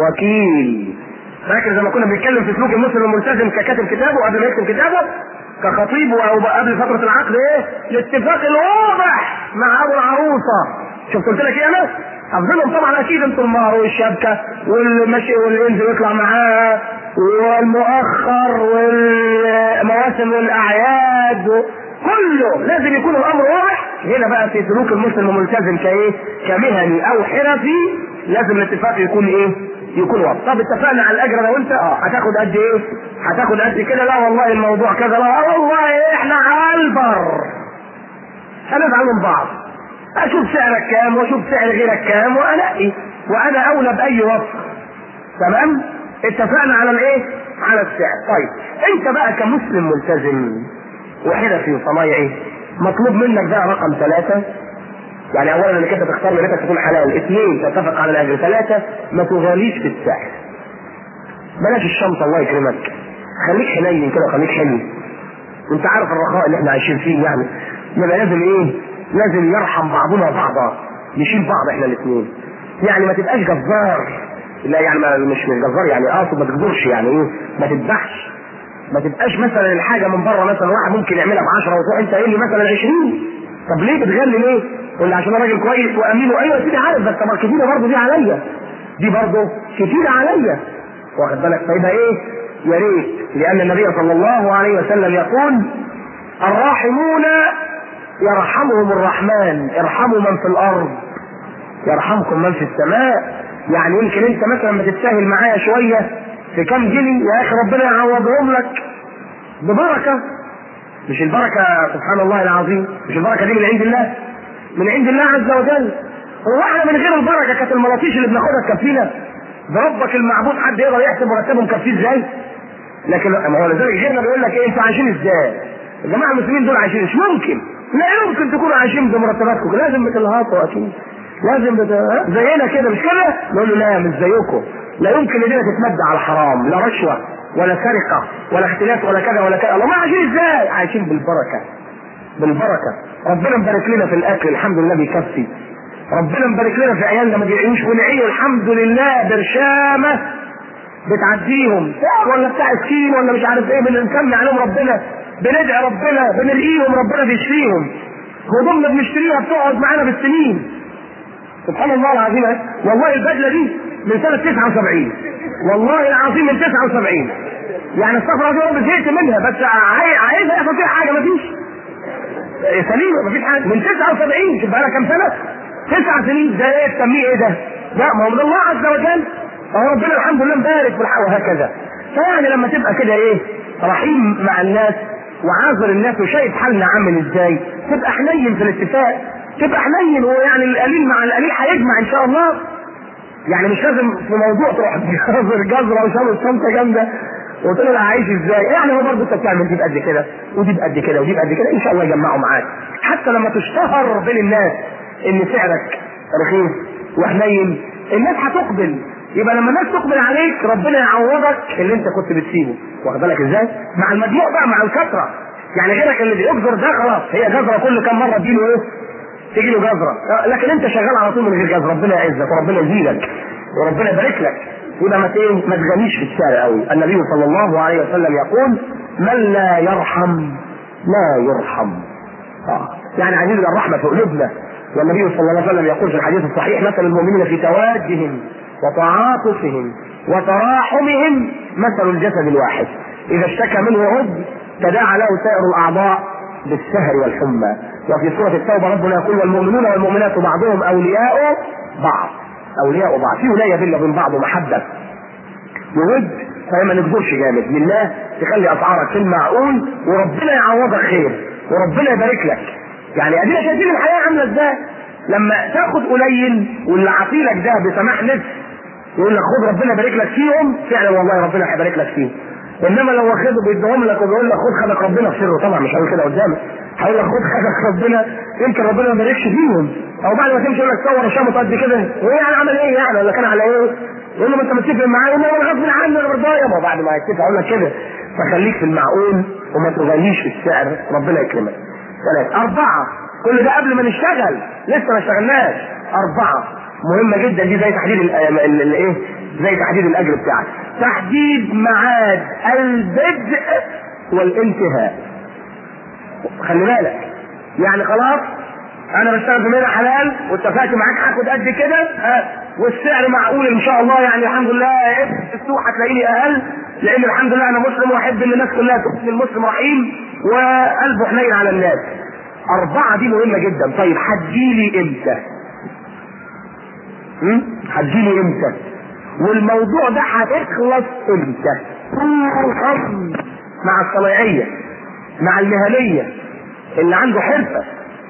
وكيل فاكر زي ما كنا بنتكلم في سلوك المسلم الملتزم ككاتب كتابه قبل ما يكتب كتابه كخطيب او قبل فتره العقد ايه؟ الاتفاق الواضح مع ابو العروسه شفت قلت لك ايه انا؟ حافظينهم طبعا اكيد انتوا المهر والشبكه والمشي واللي ينزل يطلع معاها والمؤخر والمواسم والاعياد كله لازم يكون الامر واضح هنا بقى في سلوك المسلم الملتزم كايه؟ كمهني او حرفي لازم الاتفاق يكون ايه؟ يكون واضح طب اتفقنا على الاجر انا وانت اه هتاخد قد ايه؟ هتاخد قد كده لا والله الموضوع كذا لا والله احنا على البر هنزعل من بعض اشوف سعرك كام واشوف سعر غيرك كام وانقي وانا اولى باي وصف تمام؟ اتفقنا على الايه؟ على السعر طيب انت بقى كمسلم ملتزم وحرفي وصنايعي مطلوب منك بقى رقم ثلاثة يعني اولا انك انت تختار منك تكون حلال اثنين تتفق على الاجر ثلاثة ما تغاليش في السعر بلاش الشمس الله يكرمك خليك حنين كده خليك حلو وانت عارف الرخاء اللي احنا عايشين فيه يعني يبقى لازم ايه لازم يرحم بعضنا بعضا نشيل بعض احنا الاثنين يعني ما تبقاش جزار لا يعني ما مش مش جزار يعني اقصد ما تجبرش يعني ايه ما تذبحش ما تبقاش مثلا الحاجه من بره مثلا واحد ممكن يعملها ب 10 وتروح انت قايل لي مثلا 20 طب ليه بتغلي ليه؟ قول لي عشان انا راجل كويس وامين وايوه يا سيدي عارف بس طب كتيره برضه دي عليا دي برضه كتيره عليا واخد بالك فيبقى ايه؟ يا ريت لان النبي صلى الله عليه وسلم يقول الراحمون يرحمهم الرحمن ارحموا من في الارض يرحمكم من في السماء يعني يمكن انت مثلا ما تتساهل معايا شويه في كام جنيه يا اخي ربنا يعوضهم لك ببركه مش البركه سبحان الله العظيم مش البركه دي من عند الله من عند الله عز وجل هو احنا من غير البركه كانت الملاطيش اللي بناخدها تكفينا بربك المعبود حد يقدر يحسب مرتبه مكفيه ازاي؟ لكن ما هو لذلك غيرنا بيقول لك ايه انتوا عايشين ازاي؟ الجماعه المسلمين دول عايشين مش ممكن لا يمكن تكونوا عايشين بمرتباتكم لازم بتلهطوا اكيد لازم بت... ها؟ زينا كده مش كده؟ نقول له لا مش زيكم لا يمكن ايدينا تتمد على الحرام لا رشوه ولا سرقه ولا اختلاف ولا كذا ولا كذا الله ما عايشين ازاي؟ عايشين بالبركه بالبركه ربنا مبارك لنا في الاكل الحمد لله بيكفي ربنا مبارك لنا في عيالنا ما بيعيش ونعيه الحمد لله برشامه بتعديهم ولا بتاع السين ولا مش عارف ايه بنسمي عليهم ربنا بندعي ربنا بنرقيهم ربنا بيشفيهم هدومنا بنشتريها بتقعد معانا بالسنين سبحان الله العظيم إيه؟ والله البدله دي من سنه 79 والله العظيم من 79 يعني استغفر الله رب زهقت منها بس عاي- عايزها يحصل فيها حاجه مفيش إيه سليمه مفيش حاجه من 79 شوف بقى لها كام سنه؟ تسع سنين ده ايه تسميه ايه ده؟ لا ما هو من الله عز وجل فهو ربنا الحمد لله مبارك بالحق وهكذا فيعني لما تبقى كده ايه رحيم مع الناس وعاذر الناس وشايف حالنا عامل ازاي تبقى حنين في الاتفاق تبقى حنين ويعني القليل مع القليل هيجمع ان شاء الله يعني مش لازم في موضوع تروح تجزر جزره وشامل صمته جامده وتقول انا عايش ازاي يعني هو برضه انت بتعمل دي بقد كده ودي بقد كده ودي بقد كده ان شاء الله يجمعوا معاك حتى لما تشتهر بين الناس ان سعرك رخيص وحنين الناس هتقبل يبقى لما الناس تقبل عليك ربنا يعوضك اللي انت كنت بتسيبه واخد بالك ازاي؟ مع المجموع بقى مع الكثره يعني غيرك اللي بيجزر ده خلاص هي جزره كل كام مره تجيله ايه؟ تجي له جزره لكن انت شغال على طول من غير جزره ربنا يعزك وربنا يزيدك وربنا يبارك لك يبقى ما ايه ما تغنيش في الشارع قوي النبي صلى الله عليه وسلم يقول من لا يرحم لا يرحم آه. يعني عايزين الرحمه في قلوبنا والنبي صلى الله عليه وسلم يقول في الحديث الصحيح مثل المؤمنين في توادهم وتعاطفهم وتراحمهم مثل الجسد الواحد اذا اشتكى منه عضو تداعى له سائر الاعضاء بالسهر والحمى وفي سوره التوبه ربنا يقول والمؤمنون والمؤمنات بعضهم اولياء بعض اولياء بعض في ولايه بيننا وبين بعض ومحبه بود فما نكبرش جامد لله تخلي اسعارك في المعقول وربنا يعوضك خير وربنا يبارك لك يعني ادينا شايفين الحياه عامله ازاي لما تاخد قليل واللي عطيلك ده بسماح نفس يقول لك خد ربنا يبارك لك فيهم فعلا والله ربنا هيبارك لك فيهم انما لو واخده بيديهم لك وبيقول لك خد خدك ربنا في سره طبعا مش هقول كده قدامك هقول لك خد خدك ربنا يمكن ربنا ما يباركش فيهم او بعد ما تمشي يقول لك صور شامط قد كده هو يعني عمل ايه يعني ولا كان على ايه؟ يقول له ما انت متفق معايا يقول له انا غصب عني انا برضايا ما بعد ما يتفق اقول لك كده فخليك في المعقول وما تغليش في السعر ربنا يكرمك ثلاثة أربعة كل ده قبل ما نشتغل لسه ما اشتغلناش أربعة مهمة جدا دي زي تحديد الايه زي تحديد الأجر بتاعك تحديد ميعاد البدء والانتهاء خلي بالك يعني خلاص انا بشتغل في مهنه حلال واتفقت معاك هاخد قد كده ها والسعر معقول ان شاء الله يعني الحمد لله السوق هتلاقيني اقل لان الحمد لله انا مسلم واحب ان الناس كلها تكون المسلم رحيم وقلبه حنين على الناس أربعة دي مهمة جدا طيب هتجيلي امتى؟ هتجيلي امتى؟ والموضوع ده هيخلص امتى؟ الحظ مع الصنايعية مع المهنية اللي عنده حرفة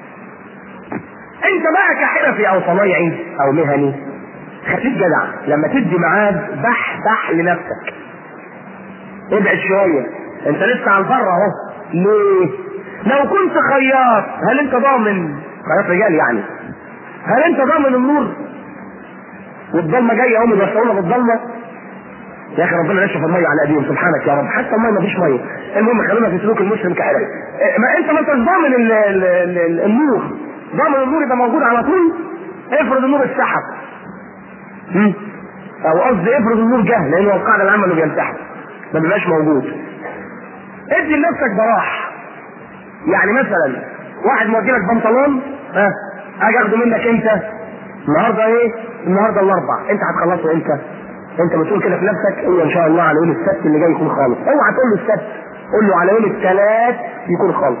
انت بقى كحرفي او صنايعي او مهني خليك جدع لما تدي ميعاد بح بح لنفسك ابعد شوية انت لسه على البر اهو ليه؟ لو كنت خياط هل انت ضامن خياط رجال يعني هل انت ضامن النور والضلمه جايه هم بيوصلونا بالضلمه يا اخي ربنا نشف الميه على ايديهم سبحانك يا رب حتى الميه ما فيش ميه المهم خلونا في سلوك المسلم كحرف ما انت ما انتش ضامن ال ال ال النور ضامن النور يبقى موجود على طول افرض النور اتسحب او قصدي افرض النور جه لانه القاعده العامه انه بينسحب ما بيبقاش موجود ادي لنفسك براح يعني مثلا واحد مودي لك بنطلون ها اجي اخده منك انت النهارده ايه؟ النهارده الاربع انت هتخلصه امتى؟ انت بتقول كده في نفسك قول ان شاء الله على يوم السبت اللي جاي يكون خالص اوعى تقول له السبت قول له على يوم الثلاث يكون خالص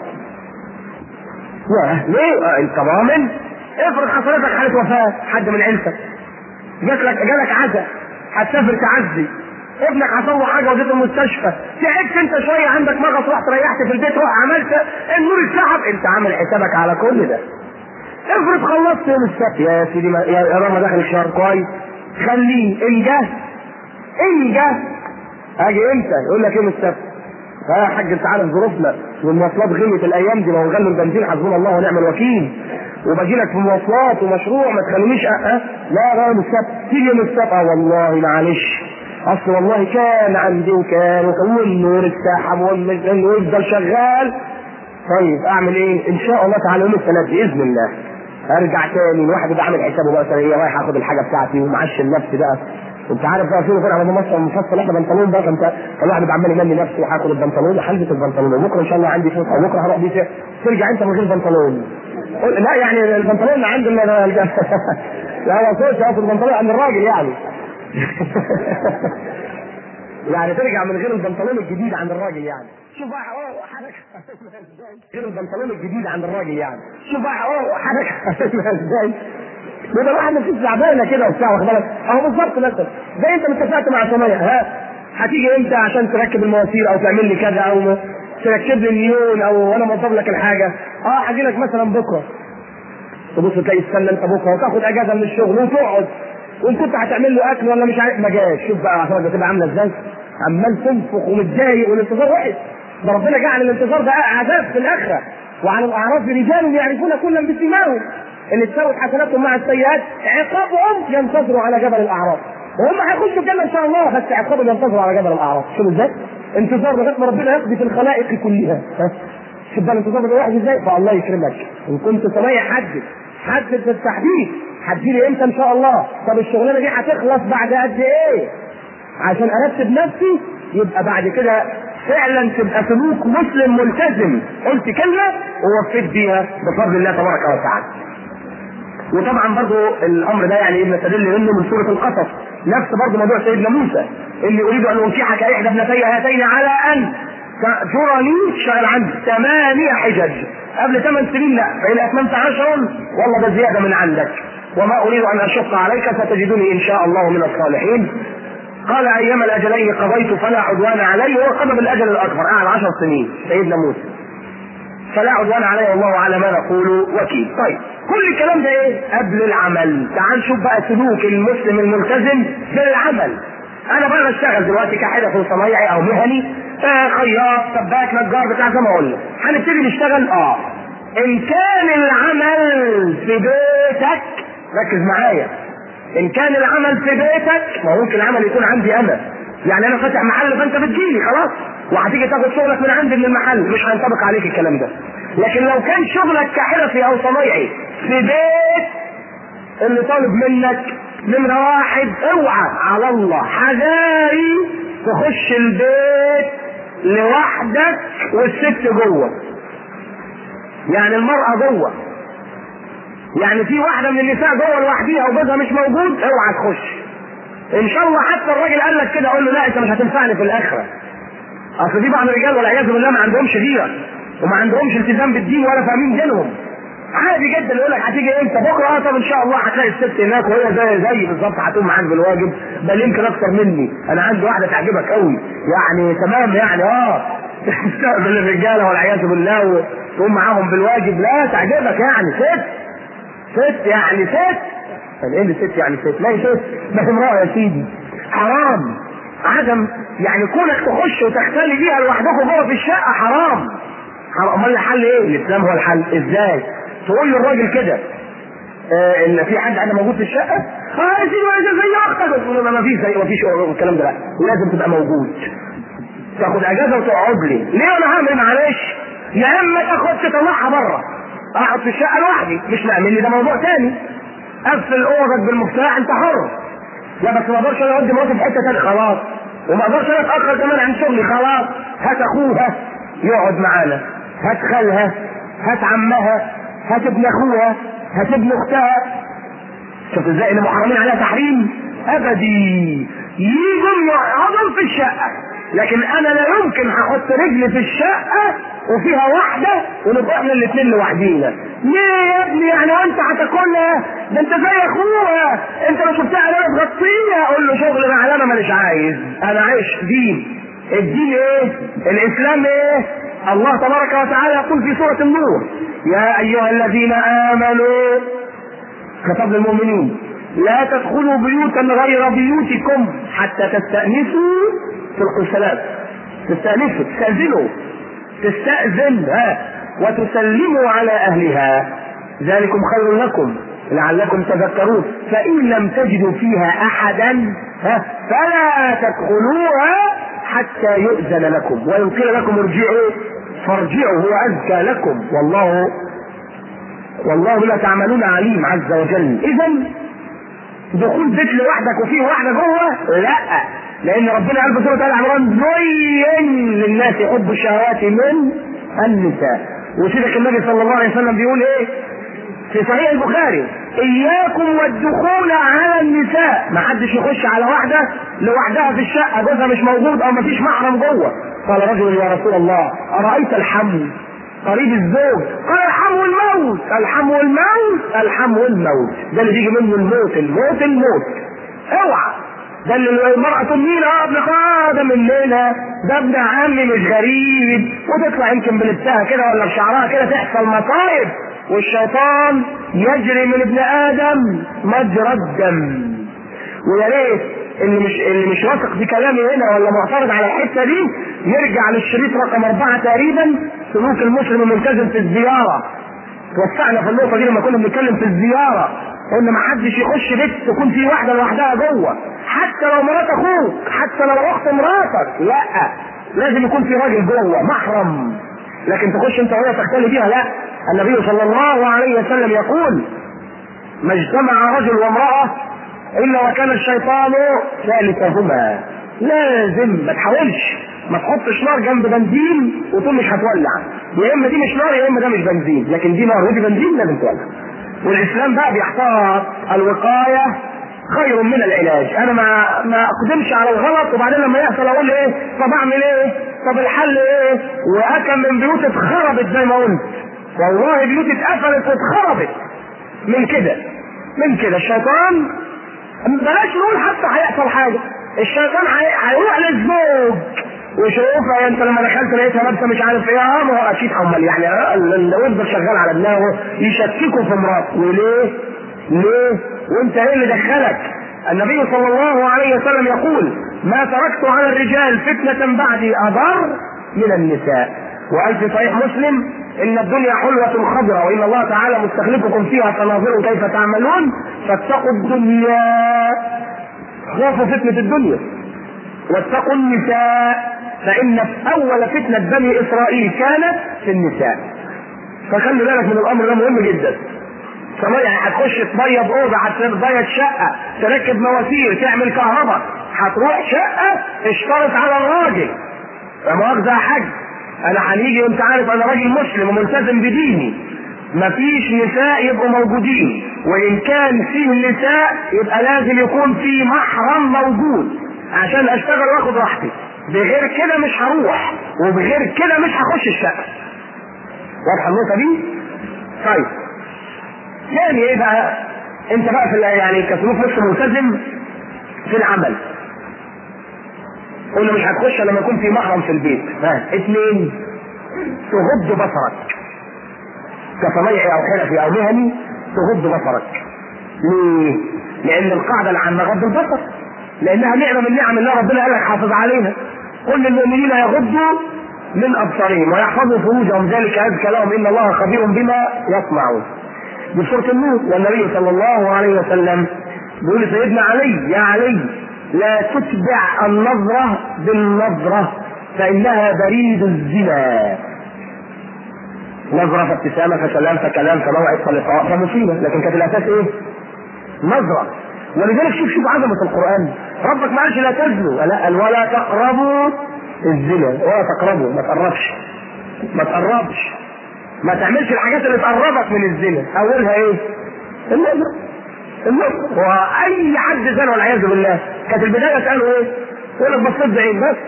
ياه ليه؟ آه انت ضامن؟ افرض حصلت لك حاله وفاه حد من عيلتك جات لك جالك عزا هتسافر تعزي ابنك حصل له حاجه وديته المستشفى تعبت انت شويه عندك مغص رحت ريحت في البيت روح عملت النور اتسحب انت عامل حسابك على كل ده افرض خلصت يوم السبت يا سيدي ما يا رب داخل الشهر كويس خليه ان جه ان جه اجي امتى يقول لك يوم السبت ها يا حاج انت عارف ظروفنا والمواصلات غليت الايام دي ما هو غلوا البنزين حسبنا الله ونعم الوكيل وباجي لك في مواصلات ومشروع ما تخلينيش أه لا لا يوم السبت تيجي يوم السبت اه والله معلش اصل والله كان عندي وكان وكان والنور اتسحب ويفضل شغال طيب اعمل ايه؟ ان شاء الله تعالى يوم الثلاث باذن الله ارجع تاني الواحد يبقى عامل حسابه بقى ايه رايح اخد الحاجه بتاعتي ومعشم نفسي بقى انت عارف بقى فين وفين على مصر المفصل احنا بنطلون بقى فانت الواحد يبقى عمال يمني نفسه وهاخد البنطلون وهلبس البنطلون وبكره ان شاء الله عندي فلوس او بكره هروح بيه ترجع انت من غير بنطلون لا يعني البنطلون اللي عند لا هو صوت اصل البنطلون عند الراجل يعني يعني ترجع من غير البنطلون الجديد عند الراجل يعني شوف بقى اوه حركه غير البنطلون الجديد عند الراجل يعني شوف بقى اوه حركه ازاي يبقى الواحد مفيش تعبانه كده وبتاع واخد بالك اهو بالظبط مثلا زي انت اتفقت مع صنايع ها هتيجي امتى عشان تركب المواسير او تعمل لي كذا او تركب لي النيون او انا موظف لك الحاجه اه هاجي لك مثلا بكره تبص تلاقي تستنى انت بكره وتاخد اجازه من الشغل وتقعد وان كنت هتعمل له اكل ولا مش عارف ما جاش شوف بقى اعصابك بتبقى عامله ازاي عمال تنفخ ومتضايق والانتظار وحش ده ربنا جعل الانتظار ده عذاب في الاخره وعلى الاعراف رجال يعرفون كلا بسيماهم ان اشتروا حسناتهم مع السيئات عقابهم ينتصروا على جبل الاعراف وهم هيخشوا الجنه ان شاء الله بس عقابهم ينتصروا على جبل الاعراف شوف ازاي انتظار لغايه ما ربنا يقضي في الخلائق كلها ها؟ شوف بقى الانتظار ده واحد ازاي فالله يكرمك ان كنت صنايع حدد حدد في التحديد هتجيلي امتى ان شاء الله طب الشغلانه دي هتخلص بعد قد ايه عشان ارتب نفسي يبقى بعد كده فعلا تبقى سلوك مسلم ملتزم قلت كلمه ووفيت بيها بفضل الله تبارك وتعالى وطبعا برضو الامر ده يعني نستدل منه من سوره القصص نفس برضو موضوع سيدنا موسى اللي اريد ان انكحك احدى ابنتي هاتين على ان تأجرني شغل عندي ثمانية حجج قبل ثمان سنين لا فإن أتممت عشرا والله ده زيادة من عندك وما أريد أن أشق عليك ستجدني إن شاء الله من الصالحين قال أيما الأجلين قضيت فلا عدوان علي هو قضى بالأجل الأكبر قعد عشر سنين سيدنا موسى فلا عدوان علي والله على ما نقول وكيل طيب كل الكلام ده ايه قبل العمل تعال نشوف بقى سلوك المسلم الملتزم بالعمل انا بقى بشتغل دلوقتي كحرفي صنايعي او مهني آه خياط سباك نجار بتاع زي ما قلنا هنبتدي نشتغل اه ان كان العمل في بيتك ركز معايا ان كان العمل في بيتك ما هو ممكن العمل يكون عندي انا يعني انا فاتح محل فانت بتجيلي خلاص وهتيجي تاخد شغلك من عندي من المحل مش هينطبق عليك الكلام ده لكن لو كان شغلك كحرفي او صنايعي في بيت اللي طالب منك نمرة واحد اوعى على الله حذاري تخش البيت لوحدك والست جوه يعني المرأة جوه يعني في واحدة من النساء جوه لوحديها وجوزها مش موجود اوعى تخش ان شاء الله حتى الراجل قال لك كده قول له لا انت مش هتنفعني في الاخره اصل في بعض الرجال والعياذ بالله ما عندهمش غيره وما عندهمش التزام بالدين ولا فاهمين دينهم عادي جدا يقول لك هتيجي امتى بكره اه طب ان شاء الله هتلاقي الست هناك وهي زي زي بالظبط هتقوم معاك بالواجب بل يمكن اكتر مني انا عندي واحده تعجبك قوي يعني تمام يعني اه تستقبل الرجاله والعياذ بالله وتقوم معاهم بالواجب لا تعجبك يعني ست ست يعني ست طب ايه اللي ست يعني ست؟ لا هي ست ما هي امراه يا سيدي حرام عدم يعني كونك تخش وتختلي بيها لوحدكم جوه في الشقه حرام حرام امال الحل ايه؟ الاسلام هو الحل ازاي؟ تقول للراجل كده آه ان في حد انا موجود في الشقه اه يا سيدي ولا زي اختك ما فيش زي ما فيش الكلام ده لا لازم تبقى موجود تاخد اجازه وتقعد لي ليه انا هعمل معلش يا اما تاخد تطلعها بره اقعد في الشقه لوحدي مش نعمل لي ده موضوع تاني قفل اوضك بالمفتاح انت حر لا بس ما اقدرش انا اودي مراتي في حته ثانيه خلاص وما اقدرش انا اتاخر كمان عن شغلي خلاص هات اخوها يقعد معانا هات خالها هات عمها هات ابن اخوها هات ابن اختها شوف ازاي اللي محرمين عليها تحريم ابدي يجوا يقعدوا في الشقه لكن انا لا يمكن هحط رجلي في الشقه وفيها واحده ونبقى احنا الاثنين لوحدينا ليه يا ابني يعني وانت هتاكلها ده انت زي اخوها انت لو شفتها انا تغطيها اقول له شغل مع انا مانيش عايز انا عايش دين الدين ايه الاسلام ايه الله تبارك وتعالى يقول في سوره النور يا ايها الذين امنوا خطاب للمؤمنين لا تدخلوا بيوتا غير بيوتكم حتى تستأنسوا تلقوا السلام تستأنسوا تستأذنوا تستأذن ها وتسلموا على أهلها ذلكم خير لكم لعلكم تذكرون فإن لم تجدوا فيها أحدا ها فلا تدخلوها حتى يؤذن لكم وإن قيل لكم ارجعوا فارجعوا هو أزكى لكم والله والله لا تعملون عليم عز وجل إذا دخول بيت لوحدك وفيه واحدة جوه لا لأن ربنا قال في سورة آل عمران زين للناس حب الشهوات من النساء وسيدك النبي صلى الله عليه وسلم بيقول إيه؟ في صحيح البخاري إياكم والدخول على النساء ما حدش يخش على واحدة لوحدها في الشقة جوزها مش موجود أو ما فيش محرم جوه قال رجل يا رسول الله أرأيت الحمل قريب الزوج قال الحم والموت الحم والموت الحم والموت ده اللي بيجي منه الموت الموت الموت اوعى ده اللي المرأة تميل اه ابن خادم مننا ده ابن عمي مش غريب وتطلع يمكن بلبسها كده ولا بشعرها كده تحصل مصايب والشيطان يجري من ابن ادم مجرى الدم ويا ريت اللي مش اللي مش واثق في كلامي هنا ولا معترض على الحته دي يرجع للشريط رقم اربعه تقريبا سلوك المسلم الملتزم في الزياره توسعنا في النقطه دي لما كنا بنتكلم في الزياره قلنا ما حدش يخش بيت تكون في واحده لوحدها جوه حتى لو مرات اخوك حتى لو اخت مراتك لا لازم يكون في راجل جوه محرم لكن تخش انت وهي تختلي بيها لا النبي صلى الله عليه وسلم يقول ما اجتمع رجل وامراه الا وكان الشيطان ثالثهما لازم ما تحاولش ما تحطش نار جنب بنزين وتقول مش هتولع يا اما دي مش نار يا اما ده مش بنزين لكن دي نار ودي بنزين لازم تولع والاسلام بقى بيحتاط الوقايه خير من العلاج انا ما ما اقدمش على الغلط وبعدين لما يحصل اقول ايه طب اعمل ايه طب الحل ايه واكم من بيوت اتخربت زي ما قلت والله بيوت اتقفلت واتخربت من كده من كده الشيطان بلاش نقول حتى هيحصل حاجه الشيطان هيروح للزوج وشوفها انت لما دخلت لقيتها لابسه مش عارف ايه اه ما هو اكيد امال يعني اللي يفضل شغال على دماغه يشككه في مراته وليه؟ ليه؟ وانت ايه اللي دخلك؟ النبي صلى الله عليه وسلم يقول ما تركت على الرجال فتنة بعدي أضر من النساء وقال في صحيح مسلم إن الدنيا حلوة خضراء وإن الله تعالى مستخلفكم فيها فناظروا كيف تعملون فاتقوا الدنيا خافوا فتنة الدنيا واتقوا النساء فإن أول فتنة بني إسرائيل كانت في النساء فخلي بالك من الأمر ده مهم جدا كمان يعني هتخش تبيض اوضه هتبيض شقه تركب مواسير تعمل كهرباء هتروح شقه اشترط على الراجل لا مؤاخذه يا حاج انا هنيجي وانت عارف انا راجل مسلم وملتزم بديني مفيش نساء يبقوا موجودين وان كان فيه نساء يبقى لازم يكون في محرم موجود عشان اشتغل واخد راحتي بغير كده مش هروح وبغير كده مش هخش الشقه واضحه النقطه دي؟ طيب يعني ايه بقى انت بقى في يعني كسلوك مسلم ملتزم في العمل قلنا مش هتخش لما يكون في محرم في البيت ها اثنين تغض بصرك كصنايعي او حرفي او مهني تغض بصرك ليه؟ لان القاعده العامه غض البصر لانها نعمه من نعم الله ربنا قال لك حافظ عليها قل للمؤمنين يغضوا من ابصارهم ويحفظوا فروجهم ذلك ازكى لهم ان الله خبير بما يصنعون دي سورة النور والنبي صلى الله عليه وسلم بيقول سيدنا علي يا علي لا تتبع النظرة بالنظرة فإنها بريد الزنا نظرة فابتسامة فسلام فكلام فموعد فلقاء فمصيبة لكن كانت الأساس إيه؟ نظرة ولذلك شوف شوف عظمة القرآن ربك ما قالش لا تزنوا لا قال ولا تقربوا الزنا ولا تقربوا ما تقربش ما تقربش ما تعملش الحاجات اللي تقربك من الزنا اولها ايه النظر النظر واي حد زنا والعياذ بالله كانت البدايه قالوا ايه يقول لك بصيت بعين بس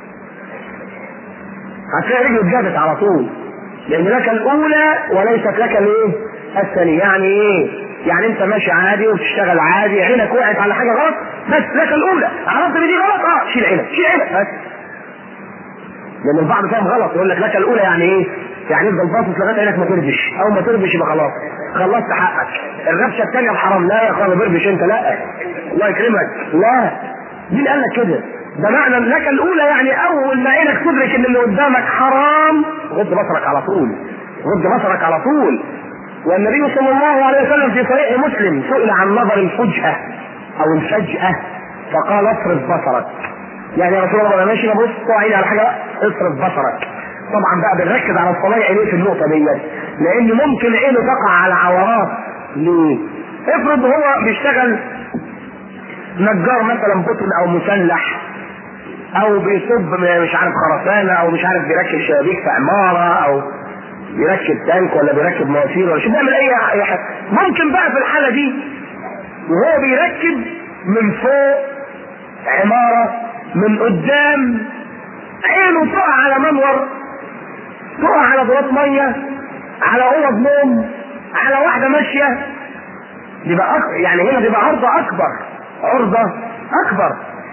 هتلاقي رجله اتجابت على طول لان لك الاولى وليست لك الايه الثانيه يعني ايه يعني انت ماشي عادي وبتشتغل عادي عينك وقعت على حاجه غلط بس لك الاولى عرفت ان دي غلط اه شيل عينك شيل عينك بس لان البعض فاهم غلط يقول لك لك الاولى يعني ايه يعني افضل باصص لغايه عينك ما تربش او ما تربش يبقى خلاص خلصت حقك الربشه الثانيه الحرام لا يا اخويا ما تربش انت لا الله يكرمك لا مين قال لك كده ده معنى لك الاولى يعني اول ما عينك تدرك ان اللي قدامك حرام غض بصرك على طول غض بصرك على طول والنبي صلى الله عليه وسلم في صحيح مسلم سئل عن نظر الفجأة او الفجأة فقال اصرف بصرك يعني يا رسول الله انا ماشي ببص عيني على حاجه اصرف بصرك طبعا بقى بنركز على الصلاة عينيه في النقطة ديت لأن ممكن عينه تقع على عورات ليه؟ افرض هو بيشتغل نجار مثلا بطن أو مسلح أو بيصب مش عارف خرسانة أو مش عارف بيركب شبابيك في عمارة أو بيركب تانك ولا بيركب مواسير ولا شو بيعمل أي أي حاجة ممكن بقى في الحالة دي وهو بيركب من فوق عمارة من قدام عينه تقع على منور تقع على بلاط ميه على اوض نوم على واحده ماشيه يبقى أك... يعني هنا بيبقى عرضه اكبر عرضه اكبر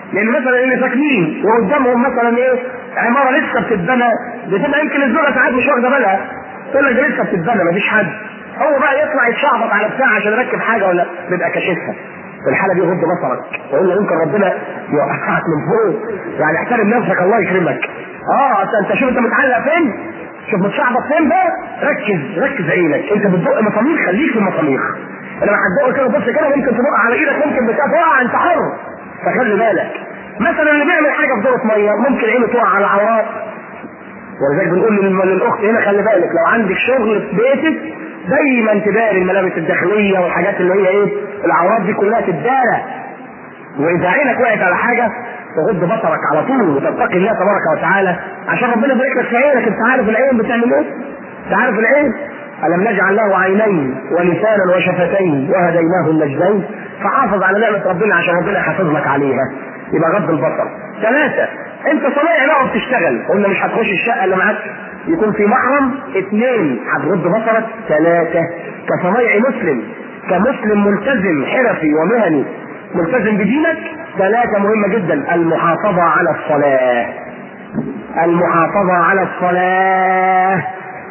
لان مثلا اللي ساكنين وقدامهم مثلا ايه عماره لسه بتتبنى بتبقى يمكن الزوجه ساعات مش واخده بالها تقول لك ده لسه بتتبنى مفيش حد هو بقى يطلع يتشعبط على بتاع عشان يركب حاجه ولا بيبقى كاشفها في الحاله دي غض بصرك وإلا يمكن ربنا يوقعك من فوق يعني احترم نفسك الله يكرمك اه انت انت شوف انت متعلق فين شوف متشعبط فين بقى ركز ركز عينك انت بتدق مصامير خليك في المصامير لما هتدق كده بص كده ممكن تدق على ايدك ممكن بتاع تقع انت حر فخلي بالك مثلا اللي بيعمل حاجه في دورة ميه ممكن عينه تقع على العورات ولذلك بنقول لل- للاخت هنا خلي بالك لو عندك شغل في بيتك دايما تداري الملابس الداخليه والحاجات اللي هي ايه العورات دي كلها تدارى واذا عينك وقعت على حاجه تغض بصرك على طول وتتقي الله تبارك وتعالى عشان ربنا يبارك لك في عينك انت عارف العين بتعمل ايه؟ انت عارف العين؟ الم نجعل له عينين ولسانا وشفتين وهديناه النجدين فحافظ على نعمه ربنا عشان ربنا يحافظ لك عليها يبقى غض البصر ثلاثه انت صنايعي بقى وبتشتغل قلنا مش هتخش الشقه اللي معاك يكون في محرم اثنين هتغض بصرك ثلاثه كصنايعي مسلم كمسلم ملتزم حرفي ومهني ملتزم بدينك ثلاثة مهمة جدا المحافظة على الصلاة المحافظة على الصلاة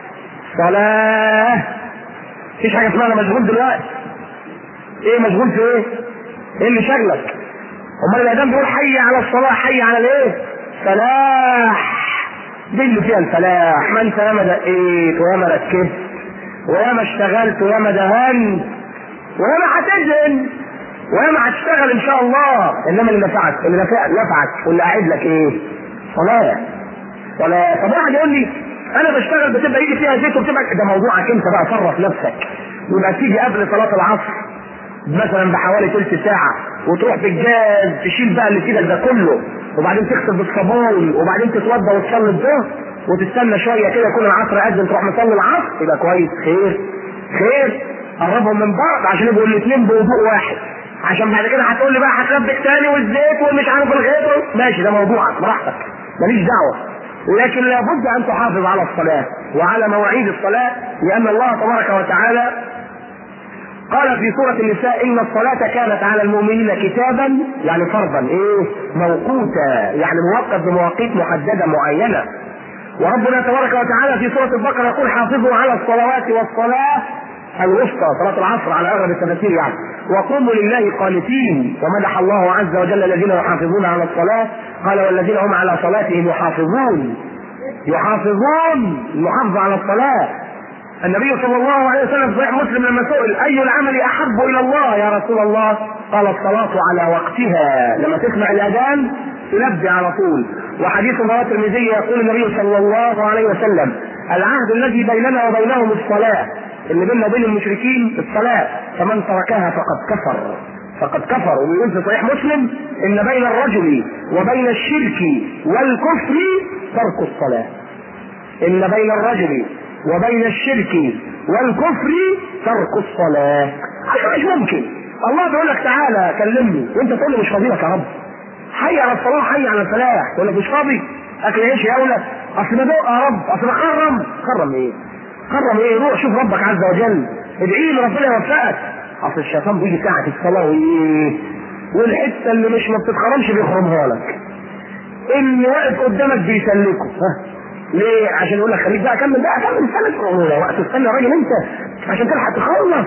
صلاة مفيش حاجة اسمها انا مشغول دلوقتي ايه مشغول في ايه؟ ايه اللي شغلك؟ امال الاذان بيقول حي على الصلاة حي على الايه؟ فلاح دي اللي فيها الفلاح ما انت ياما دقيت وياما ركزت وياما اشتغلت وياما دهنت وياما هتدهن وياما هتشتغل ان شاء الله انما اللي نفعك اللي نفع- نفعك واللي قاعد لك ايه؟ صلاة ولا طب واحد يقول لي انا بشتغل بتبقى يجي فيها زيت وبتبقى ده موضوعك انت بقى صرف نفسك يبقى تيجي قبل صلاة العصر مثلا بحوالي ثلث ساعة وتروح بالجاز تشيل بقى اللي في ايدك ده كله وبعدين تغسل بالصابون وبعدين تتوضى وتصلي الظهر وتستنى شوية كده يكون العصر أذن تروح مصلي العصر يبقى كويس خير خير قربهم من بعض عشان يبقوا الاثنين بوضوء واحد عشان بعد كده هتقول لي بقى هتلبك تاني والزيت ومش عارف الغيط ماشي ده موضوعك براحتك ماليش دعوة لكن لابد ان تحافظ على الصلاة وعلى مواعيد الصلاة لان الله تبارك وتعالى قال في سورة النساء إن الصلاة كانت على المؤمنين كتابا يعني فرضا إيه موقوتا يعني موقت بمواقيت محددة معينة وربنا تبارك وتعالى في سورة البقرة يقول حافظوا على الصلوات والصلاة الوسطى صلاة العصر على أغلب التفاسير يعني وقوموا لله قانتين ومدح الله عز وجل الذين يحافظون على الصلاة قال والذين هم على صلاتهم يحافظون يحافظون المحافظة على الصلاة النبي صلى الله عليه وسلم في صحيح مسلم لما سئل اي العمل احب الى الله يا رسول الله قال الصلاة على وقتها لما تسمع الاذان تلبي على طول وحديث رواه الترمذي يقول النبي صلى الله عليه وسلم العهد الذي بيننا وبينهم الصلاة اللي بيننا وبين المشركين الصلاة فمن تركها فقد كفر فقد كفر ويقول في صحيح مسلم ان بين الرجل وبين الشرك والكفر ترك الصلاة ان بين الرجل وبين الشرك والكفر ترك الصلاة حاجة مش ممكن الله بيقول لك تعالى كلمني وانت تقول لي مش فاضي لك يا رب حي على الصلاة حي على الفلاح تقول لك مش فاضي اكل عيش يا اولى اصل بدق يا رب اصل بخرم خرم ايه خرم ايه روح شوف ربك عز وجل ادعي له ربنا يوفقك اصل الشيطان بيجي ساعة الصلاة وايه والحتة اللي مش ما بتتخرمش بيخرمها لك اللي واقف قدامك بيسلكه ها ليه؟ عشان يقول لك خليك بقى كمل بقى كمل سنة هو وقت تستنى الراجل انت عشان تلحق تخلص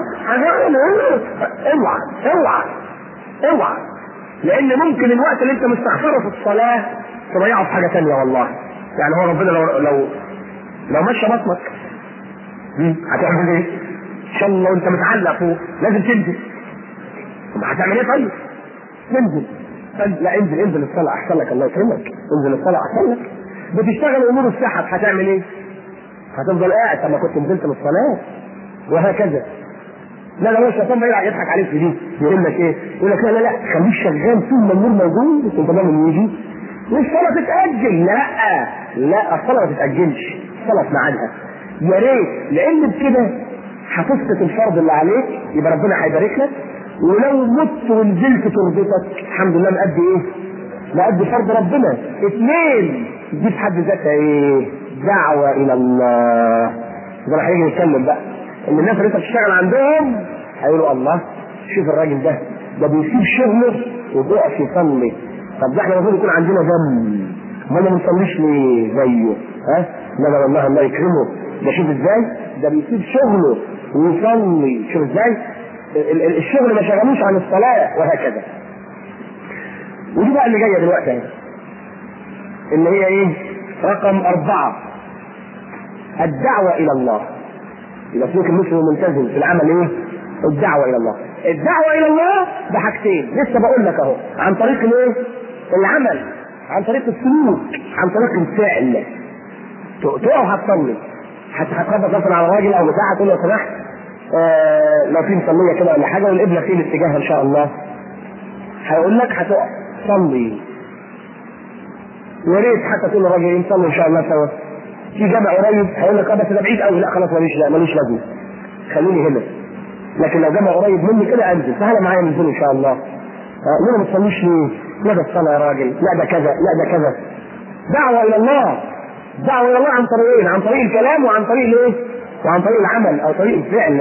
اوعى اوعى اوعى لان ممكن الوقت اللي انت مستخسره في الصلاة تضيعه في حاجة تانية والله يعني هو ربنا لو لو لو مشى بطنك هم، هتعمل ايه؟ ان شاء الله وانت متعلق فوق لازم تنزل طب هتعمل ايه طيب؟ تنزل لا انزل انزل الصلاة احسن لك الله يكرمك انزل الصلاة احسن لك بتشتغل امور الصحه هتعمل ايه؟ هتفضل قاعد طب ما كنت نزلت من الصلاه وهكذا لا لا هو الشيطان ما يلعب يضحك عليك في دي يقول لك ايه؟ يقول لك لا لا لا خليك شغال طول ما النور موجود وانت ضامن يجي والصلاه تتاجل لا لا الصلاه ما تتاجلش الصلاه في ميعادها يا ريت لان بكده هتسقط الفرض اللي عليك يبقى ربنا هيبارك لك ولو مت ونزلت تربتك الحمد لله مأدي ايه؟ مأدي فرض ربنا اثنين دي في حد ذاتها ايه؟ دعوة إلى الله. ده راح يجي يتكلم بقى. إن الناس اللي أنت بتشتغل عندهم هيقولوا الله شوف الراجل ده ده بيسيب شغله وبيقف يصلي. طب ده احنا المفروض يكون عندنا دم ما ما بنصليش ليه زيه ها لا لا والله الله يكرمه ده شوف ازاي ده بيسيب شغله ويصلي شوف ازاي ال- ال- الشغل ما شغلوش عن الصلاه وهكذا ودي بقى اللي جايه دلوقتي اهي اللي هي ايه رقم اربعه الدعوه الى الله يبقى سلوك المسلم الملتزم في العمل ايه الدعوه الى الله الدعوه الى الله بحاجتين لسه بقول لك اهو عن طريق الايه العمل عن طريق السلوك عن طريق الفعل تقف هتصلي حتى هتخبط مثلا على راجل او بتاع تقول له لو سمحت آه لو في مصليه كده ولا حاجه والابنه في الاتجاه ان شاء الله هيقول لك هتقف صلي يا ريت حتى تقول للراجل نصلي ان شاء الله سوا في جامع قريب هيقول لك اه بس ده بعيد قوي لا خلاص ماليش لا ماليش لازمه خليني هنا لكن لو جامع قريب مني كده انزل تعالى معايا ننزل ان شاء الله آه، ليه ما تصليش ليه؟ لا ده الصلاه يا راجل لا ده كذا لا ده كذا دعوه الى الله دعوه الى الله عن طريقين عن طريق الكلام وعن طريق الايه؟ وعن طريق العمل او طريق الفعل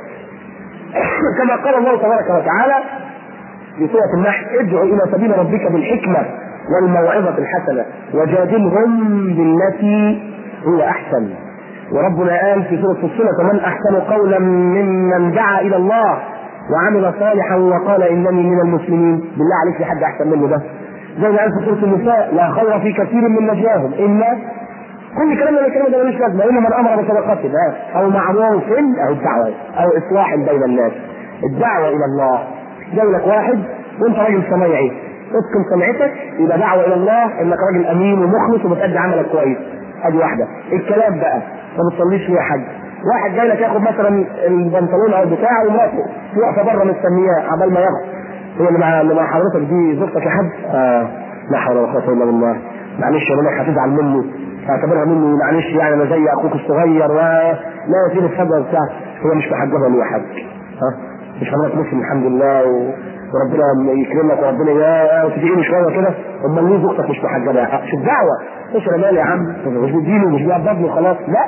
كما قال الله تبارك وتعالى في سورة النحل ادعو إلى سبيل ربك بالحكمة والموعظة الحسنة وجادلهم بالتي هي أحسن وربنا قال في سورة فصلت ومن أحسن قولا ممن دعا إلى الله وعمل صالحا وقال إنني من المسلمين بالله عليك في حد أحسن منه ده زي ما قال في سورة النساء لا خير في كثير من نجواهم إلا كل كلام من الكلام ده ملوش لازمه الا من امر بصدقه او معروف او الدعوه او اصلاح بين الناس الدعوه الى الله جاي لك واحد وانت راجل صنايعي اتقن صنعتك يبقى دعوه الى الله انك راجل امين ومخلص وبتأدي عملك كويس ادي واحده الكلام بقى ما بتصليش ليه حد واحد جاي لك ياخد مثلا البنطلون او بتاعه ومراته واقفه بره مستنياه عبال ما ياخد هي اللي مع اللي مع حضرتك دي زوجتك يا حاج؟ اه لا حول ولا قوه الا بالله معلش يا منك هتزعل مني اعتبرها مني معلش يعني انا زي اخوك الصغير و لا يصير الحاجه وبتاع هي مش محجبه ليه يا حاج ها مش حضرتك مسلم الحمد لله و... وربنا يكرمك وربنا يا وتدعيني شويه كده امال ليه زوجتك مش محجبه يا حاج شوف دعوه ايش انا مالي يا عم مش بدينه مش بيعبدني خلاص لا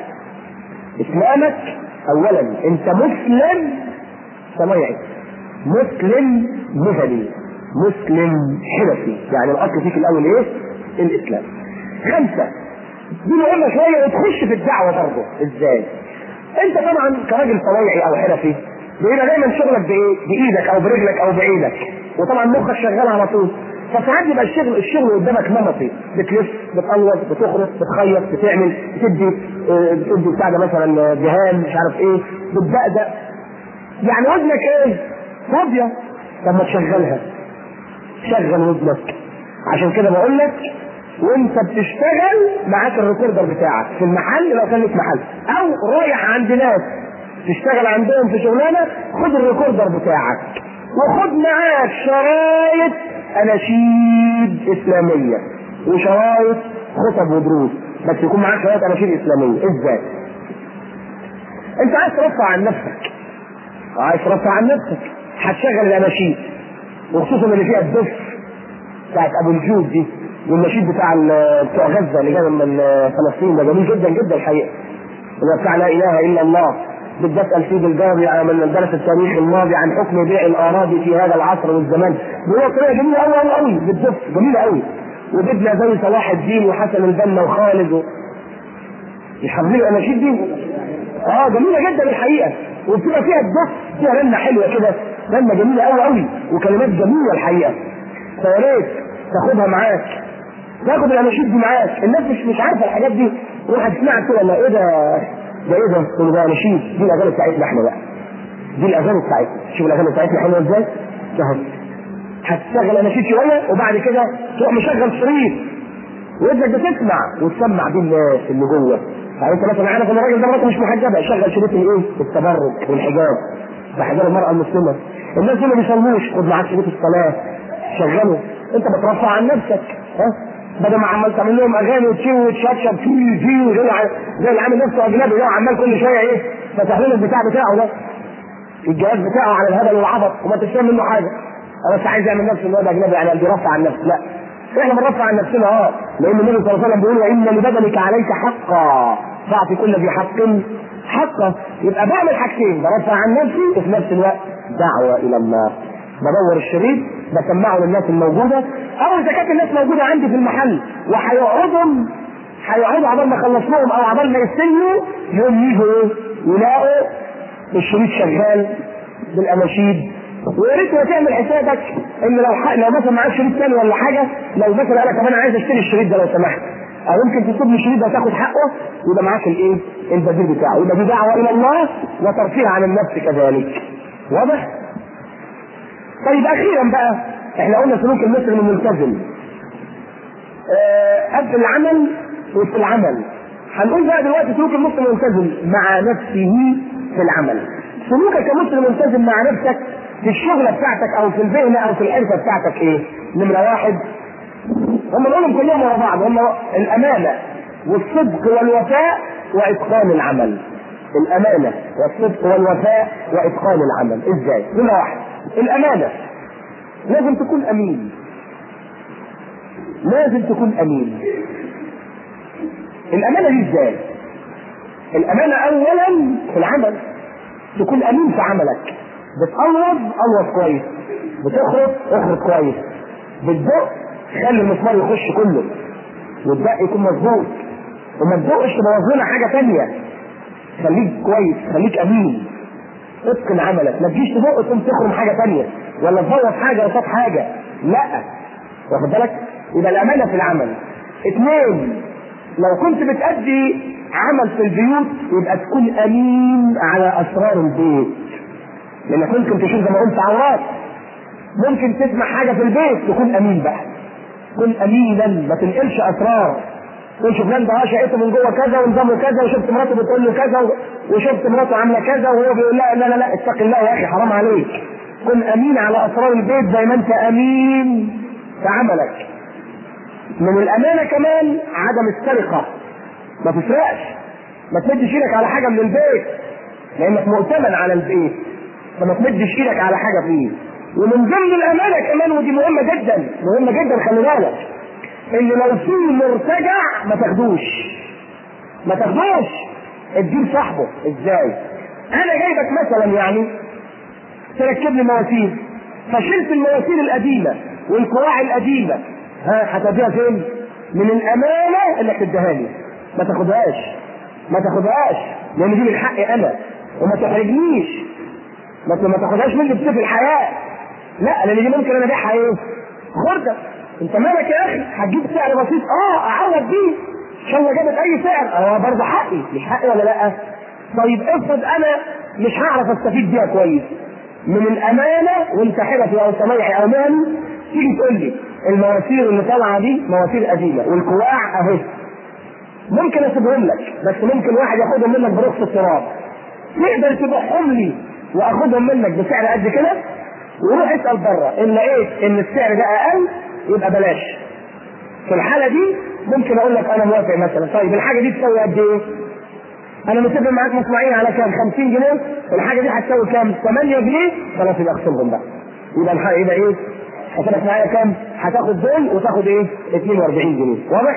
اسلامك اولا انت مسلم صنايعي مسلم مهني مسلم حرفي يعني الاصل فيك الاول ايه؟ الاسلام خمسه دي مهمه شويه وتخش في الدعوه برضه ازاي؟ انت طبعا كراجل صنايعي او حرفي بيبقى دايما شغلك بايه؟ بايدك او برجلك او بعينك وطبعا مخك شغال على طول فساعات يبقى الشغل الشغل قدامك نمطي بتلف بتقلص بتخرج بتخيط بتعمل بتدي آه، بتدي بتاع ده مثلا دهان مش عارف ايه بتدقدق يعني ودنك ايه؟ فاضيه طب ما تشغلها شغل ودنك عشان كده بقول لك وانت بتشتغل معاك الريكوردر بتاعك في المحل لو كان لك محل او رايح عند ناس تشتغل عندهم في شغلانه خد الريكوردر بتاعك وخد معاك شرايط اناشيد اسلاميه وشرايط خطب ودروس بس يكون معاك شرايط اناشيد اسلاميه ازاي؟ انت عايز ترفع عن نفسك عايز ترفع عن نفسك هتشغل الاناشيد وخصوصا اللي فيها الدف بتاعت ابو الجود دي والنشيد بتاع ال- بتوع غزه اللي جاي من فلسطين ده جميل جدا جدا الحقيقه اللي بتاع لا اله الا الله بتسال فيه بالجاري من درس التاريخ الماضي عن حكم بيع الاراضي في هذا العصر والزمان هو طريقه جميله قوي قوي قوي بالدف جميله قوي وجبنا زي صلاح الدين وحسن البنا وخالد و... مش حافظين الاناشيد دي اه جميله جدا الحقيقه وبتبقى فيها الدف فيها رنه حلوه كده رنه جميله قوي قوي وكلمات جميله الحقيقه فيا ريت تاخدها معاك تاخد الاناشيد دي معاك الناس مش مش عارفه الحاجات دي واحد سمعت كده لا ايه ده ده ايه ده تقول ده اناشيد دي الاغاني بتاعتنا احنا بقى دي الاغاني بتاعتنا شوف الاغاني بتاعتنا حلوه ازاي اهو هتشغل اناشيد شويه وبعد كده تروح مشغل شريط وانك بتسمع وتسمع بيه الناس اللي جوه يعني انت مثلا عارف ان الراجل ده مراته مش محجبه شغل شريط الايه؟ التبرج والحجاب ده حجاب المراه المسلمه الناس اللي ما بيصلوش خد معاك شريط الصلاه شغله انت بترفع عن نفسك ها بدل ما عمال تعمل لهم اغاني وتشي وتشطشط في في وزي زي اللي عامل نفسه اجنبي ده عمال كل شويه ايه فتح لنا البتاع بتاعه ده الجهاز بتاعه على الهبل والعبط وما تفهم منه حاجه هو بس عايز يعمل نفسه ان هو ده اجنبي يعني بيرفع عن نفسه لا احنا بنرفع عن نفسنا اه لان النبي صلى الله عليه وسلم بيقول وان لبدنك عليك حقا فاعطي كل ذي حق حقه يبقى بعمل حاجتين برفع عن نفسي وفي نفس الوقت دعوه الى الله بدور الشريط بسمعه للناس الموجوده او اذا كانت الناس موجوده عندي في المحل وهيقعدهم هيقعدوا عبال ما اخلص لهم او عبال ما يستنوا يوم يجوا ايه؟ يلاقوا الشريط شغال بالاناشيد ويا ريت تعمل حسابك ان لو ح... لو مثلا معاك شريط ثاني ولا حاجه لو مثلا قال لك طب انا عايز اشتري الشريط ده لو سمحت او يمكن تسيب لي الشريط ده وتاخد حقه يبقى معاك الايه؟ البديل بتاعه يبقى دي دعوه الى الله وترفيه عن النفس كذلك واضح؟ طيب اخيرا بقى احنا قلنا سلوك المسلم الملتزم آه، قبل العمل وفي العمل هنقول بقى دلوقتي سلوك المسلم الملتزم مع نفسه في العمل سلوكك كمسلم ملتزم مع نفسك في الشغله بتاعتك او في المهنه او في الحرفه بتاعتك ايه؟ نمره واحد هم نقولهم كلهم ورا بعض هم الامانه والصدق والوفاء واتقان العمل الامانه والصدق والوفاء واتقان العمل ازاي؟ نمره واحد الامانه لازم تكون امين لازم تكون امين الامانه دي ازاي؟ الامانه اولا في العمل تكون امين في عملك بتقلب قلب كويس بتخرج اخرج كويس بتدق خلي المسمار يخش كله والدق يكون مظبوط وما تدقش تبوظ لنا حاجه ثانيه خليك كويس خليك امين اتقن عملك ما تجيش تدق تقوم تخرم حاجه ثانيه ولا تبوظ حاجه قصاد حاجه لا واخد بالك يبقى الامانه في العمل اثنين لو كنت بتأدي عمل في البيوت يبقى تكون امين على اسرار البيت لانك ممكن تشوف زي ما قلت عورات ممكن تسمع حاجه في البيت تكون امين بقى كن امينا ما تنقلش اسرار تقول فلان ده شقته من جوه كذا ونظامه كذا وشفت مراته بتقول له كذا وشفت مراته عامله كذا وهو بيقول لا لا لا لا اتق الله يا اخي حرام عليك كن امين على اسرار البيت زي ما انت امين في عملك من الامانه كمان عدم السرقه ما تسرقش ما تمدش ايدك على حاجه من البيت لانك مؤتمن على البيت فما تمدش ايدك على حاجه فيه ومن ضمن الامانه كمان ودي مهمه جدا مهمه جدا خلي بالك ان لو في مرتجع ما تاخدوش ما تاخدوش اديه صاحبه ازاي انا جايبك مثلا يعني تركب لي مواسير فشلت المواسير القديمه والقواع القديمه ها هتوديها فين؟ من الامانه انك تديها لي ما تاخدهاش ما تاخدهاش لان دي من حقي انا وما تحرجنيش ما ما تاخدهاش مني بسيف الحياه لا لان دي ممكن انا ابيعها ايه؟ خرده انت مالك يا اخي هتجيب سعر بسيط اه اعوض بيه ان شاء الله جابت اي سعر اه برضه حقي مش حقي ولا لا؟ طيب افرض انا مش هعرف استفيد بيها كويس من الامانه وانت حرفي او سميعي او مهني تيجي تقول لي المواسير اللي طالعه دي مواسير قديمه والقواع اهي ممكن اسيبهم لك بس ممكن واحد ياخدهم منك برخص التراب تقدر تبيعهم لي واخدهم منك بسعر قد كده وروح اسال بره ان لقيت ان السعر ده اقل يبقى بلاش في الحاله دي ممكن اقول لك انا موافق مثلا طيب الحاجه دي تساوي قد ايه؟ انا متفق معاك مصنعيه على كام؟ 50 جنيه الحاجه دي هتساوي كام؟ 8 جنيه خلاص يبقى اقسمهم بقى يبقى الحاجه يبقى ايه؟ حسبت معايا كام؟ هتاخد دول وتاخد ايه؟ 42 جنيه واضح؟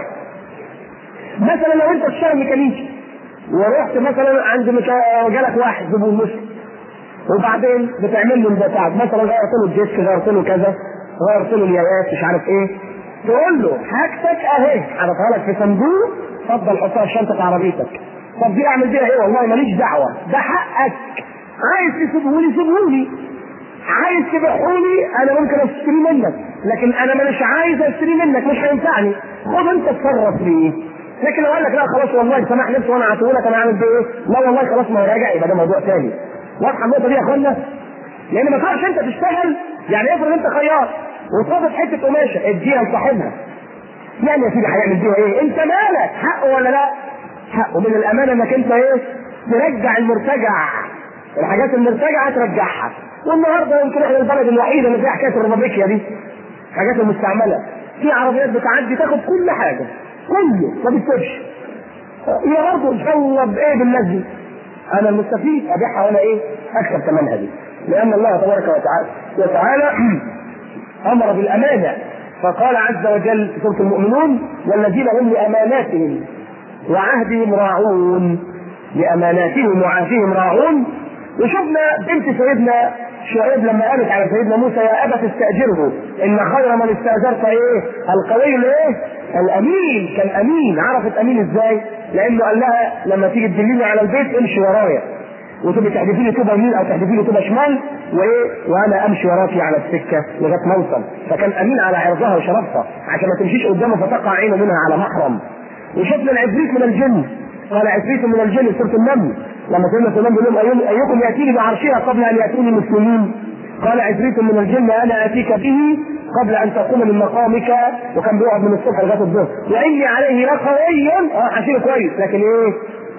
مثلا لو انت بتشتغل ميكانيكي ورحت مثلا عند مكا... جالك واحد زبون مسلم وبعدين بتعمل له البتاع مثلا غيرت له الديسك غيرت له كذا غيرت له الياقات مش عارف ايه تقول له حاجتك اهي حاططها لك في صندوق اتفضل حطها في شنطه عربيتك طب دي اعمل بيها ايه والله ماليش دعوه ده حقك عايز تسيبهولي سيبهولي عايز تبيعهولي انا ممكن اشتري منك لكن انا مش عايز اشتري منك مش هينفعني خد انت اتصرف فيه لكن لو قال لك لا خلاص والله سمح نفسي وانا هعطيهولك انا عامل بيه ايه؟ لا والله خلاص ما هو راجع يبقى ده موضوع ثاني واضحه النقطه دي يا اخوانا؟ لان ما ينفعش انت تشتغل يعني افرض انت خياط وصادف حته قماشه اديها لصاحبها يعني يا سيدي هيعمل بيها ايه؟ انت مالك حقه ولا لا؟ حقه من الامانه انك انت ايه؟ ترجع المرتجع الحاجات المرتجعه ترجعها والنهارده يمكن احنا البلد الوحيده اللي فيها حكايه الربابيكيا دي الحاجات المستعمله في عربيات بتعدي تاخد كل حاجه كله ما بتسيبش يا برضه ان شاء الله بايه بالناس دي انا المستفيد ابيعها وانا ايه اكسب ثمنها دي لان الله تبارك وتعالى وتعالى امر بالامانه فقال عز وجل في سوره المؤمنون والذين هم لاماناتهم وعهدهم راعون لاماناتهم وعهدهم راعون وشفنا بنت سيدنا شعيب لما قالت على سيدنا موسى يا ابا تستاجره ان خير من استاجرت ايه؟ القوي الايه؟ الامين كان امين عرفت امين ازاي؟ لانه قال لها لما تيجي تدليني على البيت امشي ورايا وتبقي تحدفي لي طوبه يمين او تحدفي لي طوبه شمال وايه وانا امشي وراكي على السكه لغايه ما اوصل فكان امين على عرضها وشرفها عشان ما تمشيش قدامه فتقع عينه منها على محرم وشفنا العفريت من الجن قال عفريت من الجن في سوره النمل لما سيدنا سليمان بيقول لهم أيهم- ايكم ياتيني بعرشها قبل ان ياتوني مسلمين قال عفريت من الجن انا اتيك به قبل ان تقوم من مقامك وكان بيقعد من الصبح لغايه الظهر واني عليه لقوي اه حشيله كويس لكن ايه؟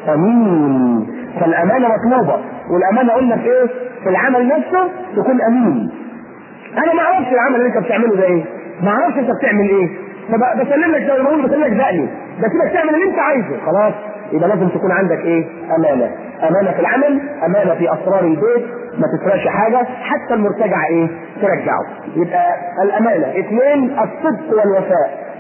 امين فالامانه مطلوبه والامانه قلنا في ايه؟ في العمل نفسه تكون امين انا ما اعرفش العمل اللي انت بتعمله ده ايه ما اعرفش انت بتعمل ايه فب- بسلم لك زي ما بقول بسلم لك دقني بسيبك تعمل اللي انت عايزه خلاص يبقى لازم تكون عندك ايه امانه امانه في العمل امانه في اسرار البيت ما تسرقش حاجه حتى المرتجع ايه ترجعه يبقى الامانه اثنين الصدق والوفاء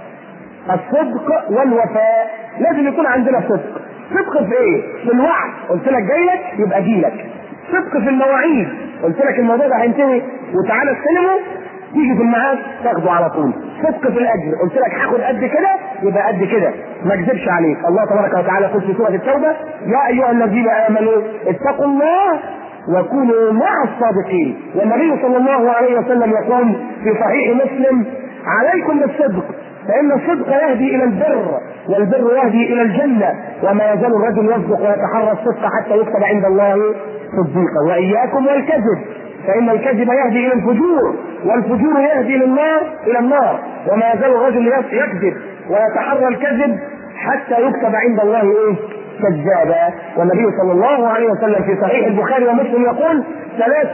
الصدق والوفاء لازم يكون عندنا صدق صدق في ايه؟ في الوعد قلت لك جاي لك يبقى اجي لك صدق في المواعيد قلت لك الموضوع ده هينتهي وتعالى استلمه تيجي في الميعاد تاخده على طول صدق في الاجر قلت لك هاخد قد كده يبقى قد كده ما اكذبش عليك الله تبارك وتعالى قل في سوره التوبه يا ايها الذين امنوا اتقوا الله وكونوا مع الصادقين والنبي صلى الله عليه وسلم يقول في صحيح مسلم عليكم بالصدق فإن الصدق يهدي إلى البر والبر يهدي إلى الجنة وما يزال الرجل يصدق ويتحرى الصدق حتى يكتب عند الله صديقا وإياكم والكذب فإن الكذب يهدي إلى الفجور والفجور يهدي للنار إلى النار وما يزال الرجل يكذب ويتحرى الكذب حتى يكتب عند الله إيه؟ كذابا والنبي صلى الله عليه وسلم في صحيح البخاري ومسلم يقول ثلاث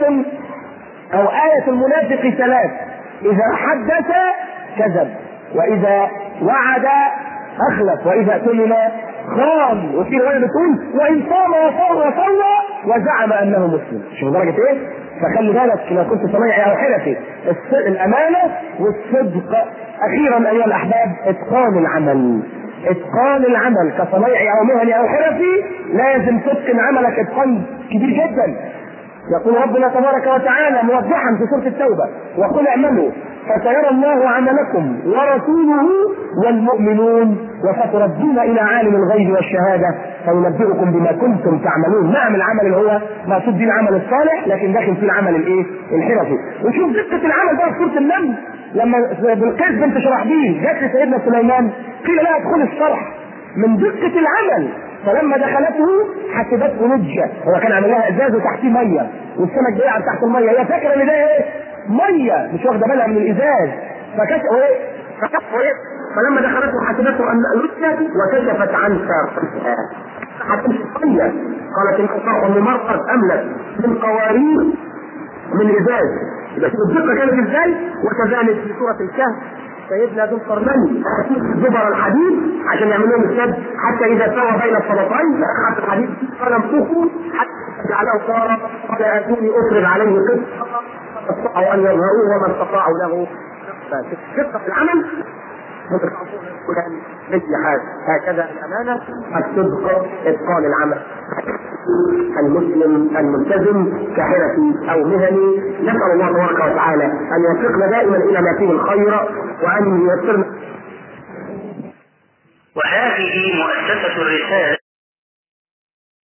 أو آية المنافق ثلاث إذا حدث كذب وإذا وعد أخلف وإذا اؤتمن خان وفي رواية بتقول وإن صام وصام وصلى وزعم أنه مسلم شوف درجة إيه؟ فخلي بالك لو كنت صنايعي أو حرفي الص- الأمانة والصدق أخيرا أيها الأحباب إتقان العمل اتقان العمل كصنايعي او مهني او حرفي لازم تتقن عملك اتقان كبير جدا يقول ربنا تبارك وتعالى موضحا في سوره التوبه وقل اعملوا فسيرى الله عملكم ورسوله والمؤمنون وستردون الى عالم الغيب والشهاده فينبئكم بما كنتم تعملون نعم العمل اللي هو مقصود به العمل الصالح لكن داخل فيه العمل الايه؟ الحرفي وشوف دقه العمل بقى في سوره النمل لما بالقيس بنت شرحبيل جت لسيدنا سليمان قيل لها ادخلي الصرح من دقه العمل فلما دخلته حسبته نجه هو كان عامل لها ازاز وتحتيه ميه والسمك بيلعب تحت الميه هي فاكره ان ده ايه؟ ميه مش واخده بالها من الازاز فكشف ايه؟ فكشف ايه؟ فلما دخلته حسبته ان نجه وكشفت عن ساقها هتمشي ميه قالت ان صرح ممرقد املك من قوارير من ازاز يبقى شوف الدقه كانت ازاي وكذلك في سوره الكهف سيدنا ذو القرنين زبر الحديد عشان يعمل لهم السد حتى اذا سوى بين الطرفين اخذ الحديد قال انفخوا حتى جعله صار قال اتوني افرغ عليه قسطا استطاعوا ان يظهروه وما استطاعوا له دقه في العمل فلان مثل حاجه هكذا الامانه الصدق اتقان العمل المسلم الملتزم كحرفي او مهني نسال الله تبارك وتعالى ان يوفقنا دائما الى ما فيه الخير وان ييسرنا وهذه مؤسسة الرسالة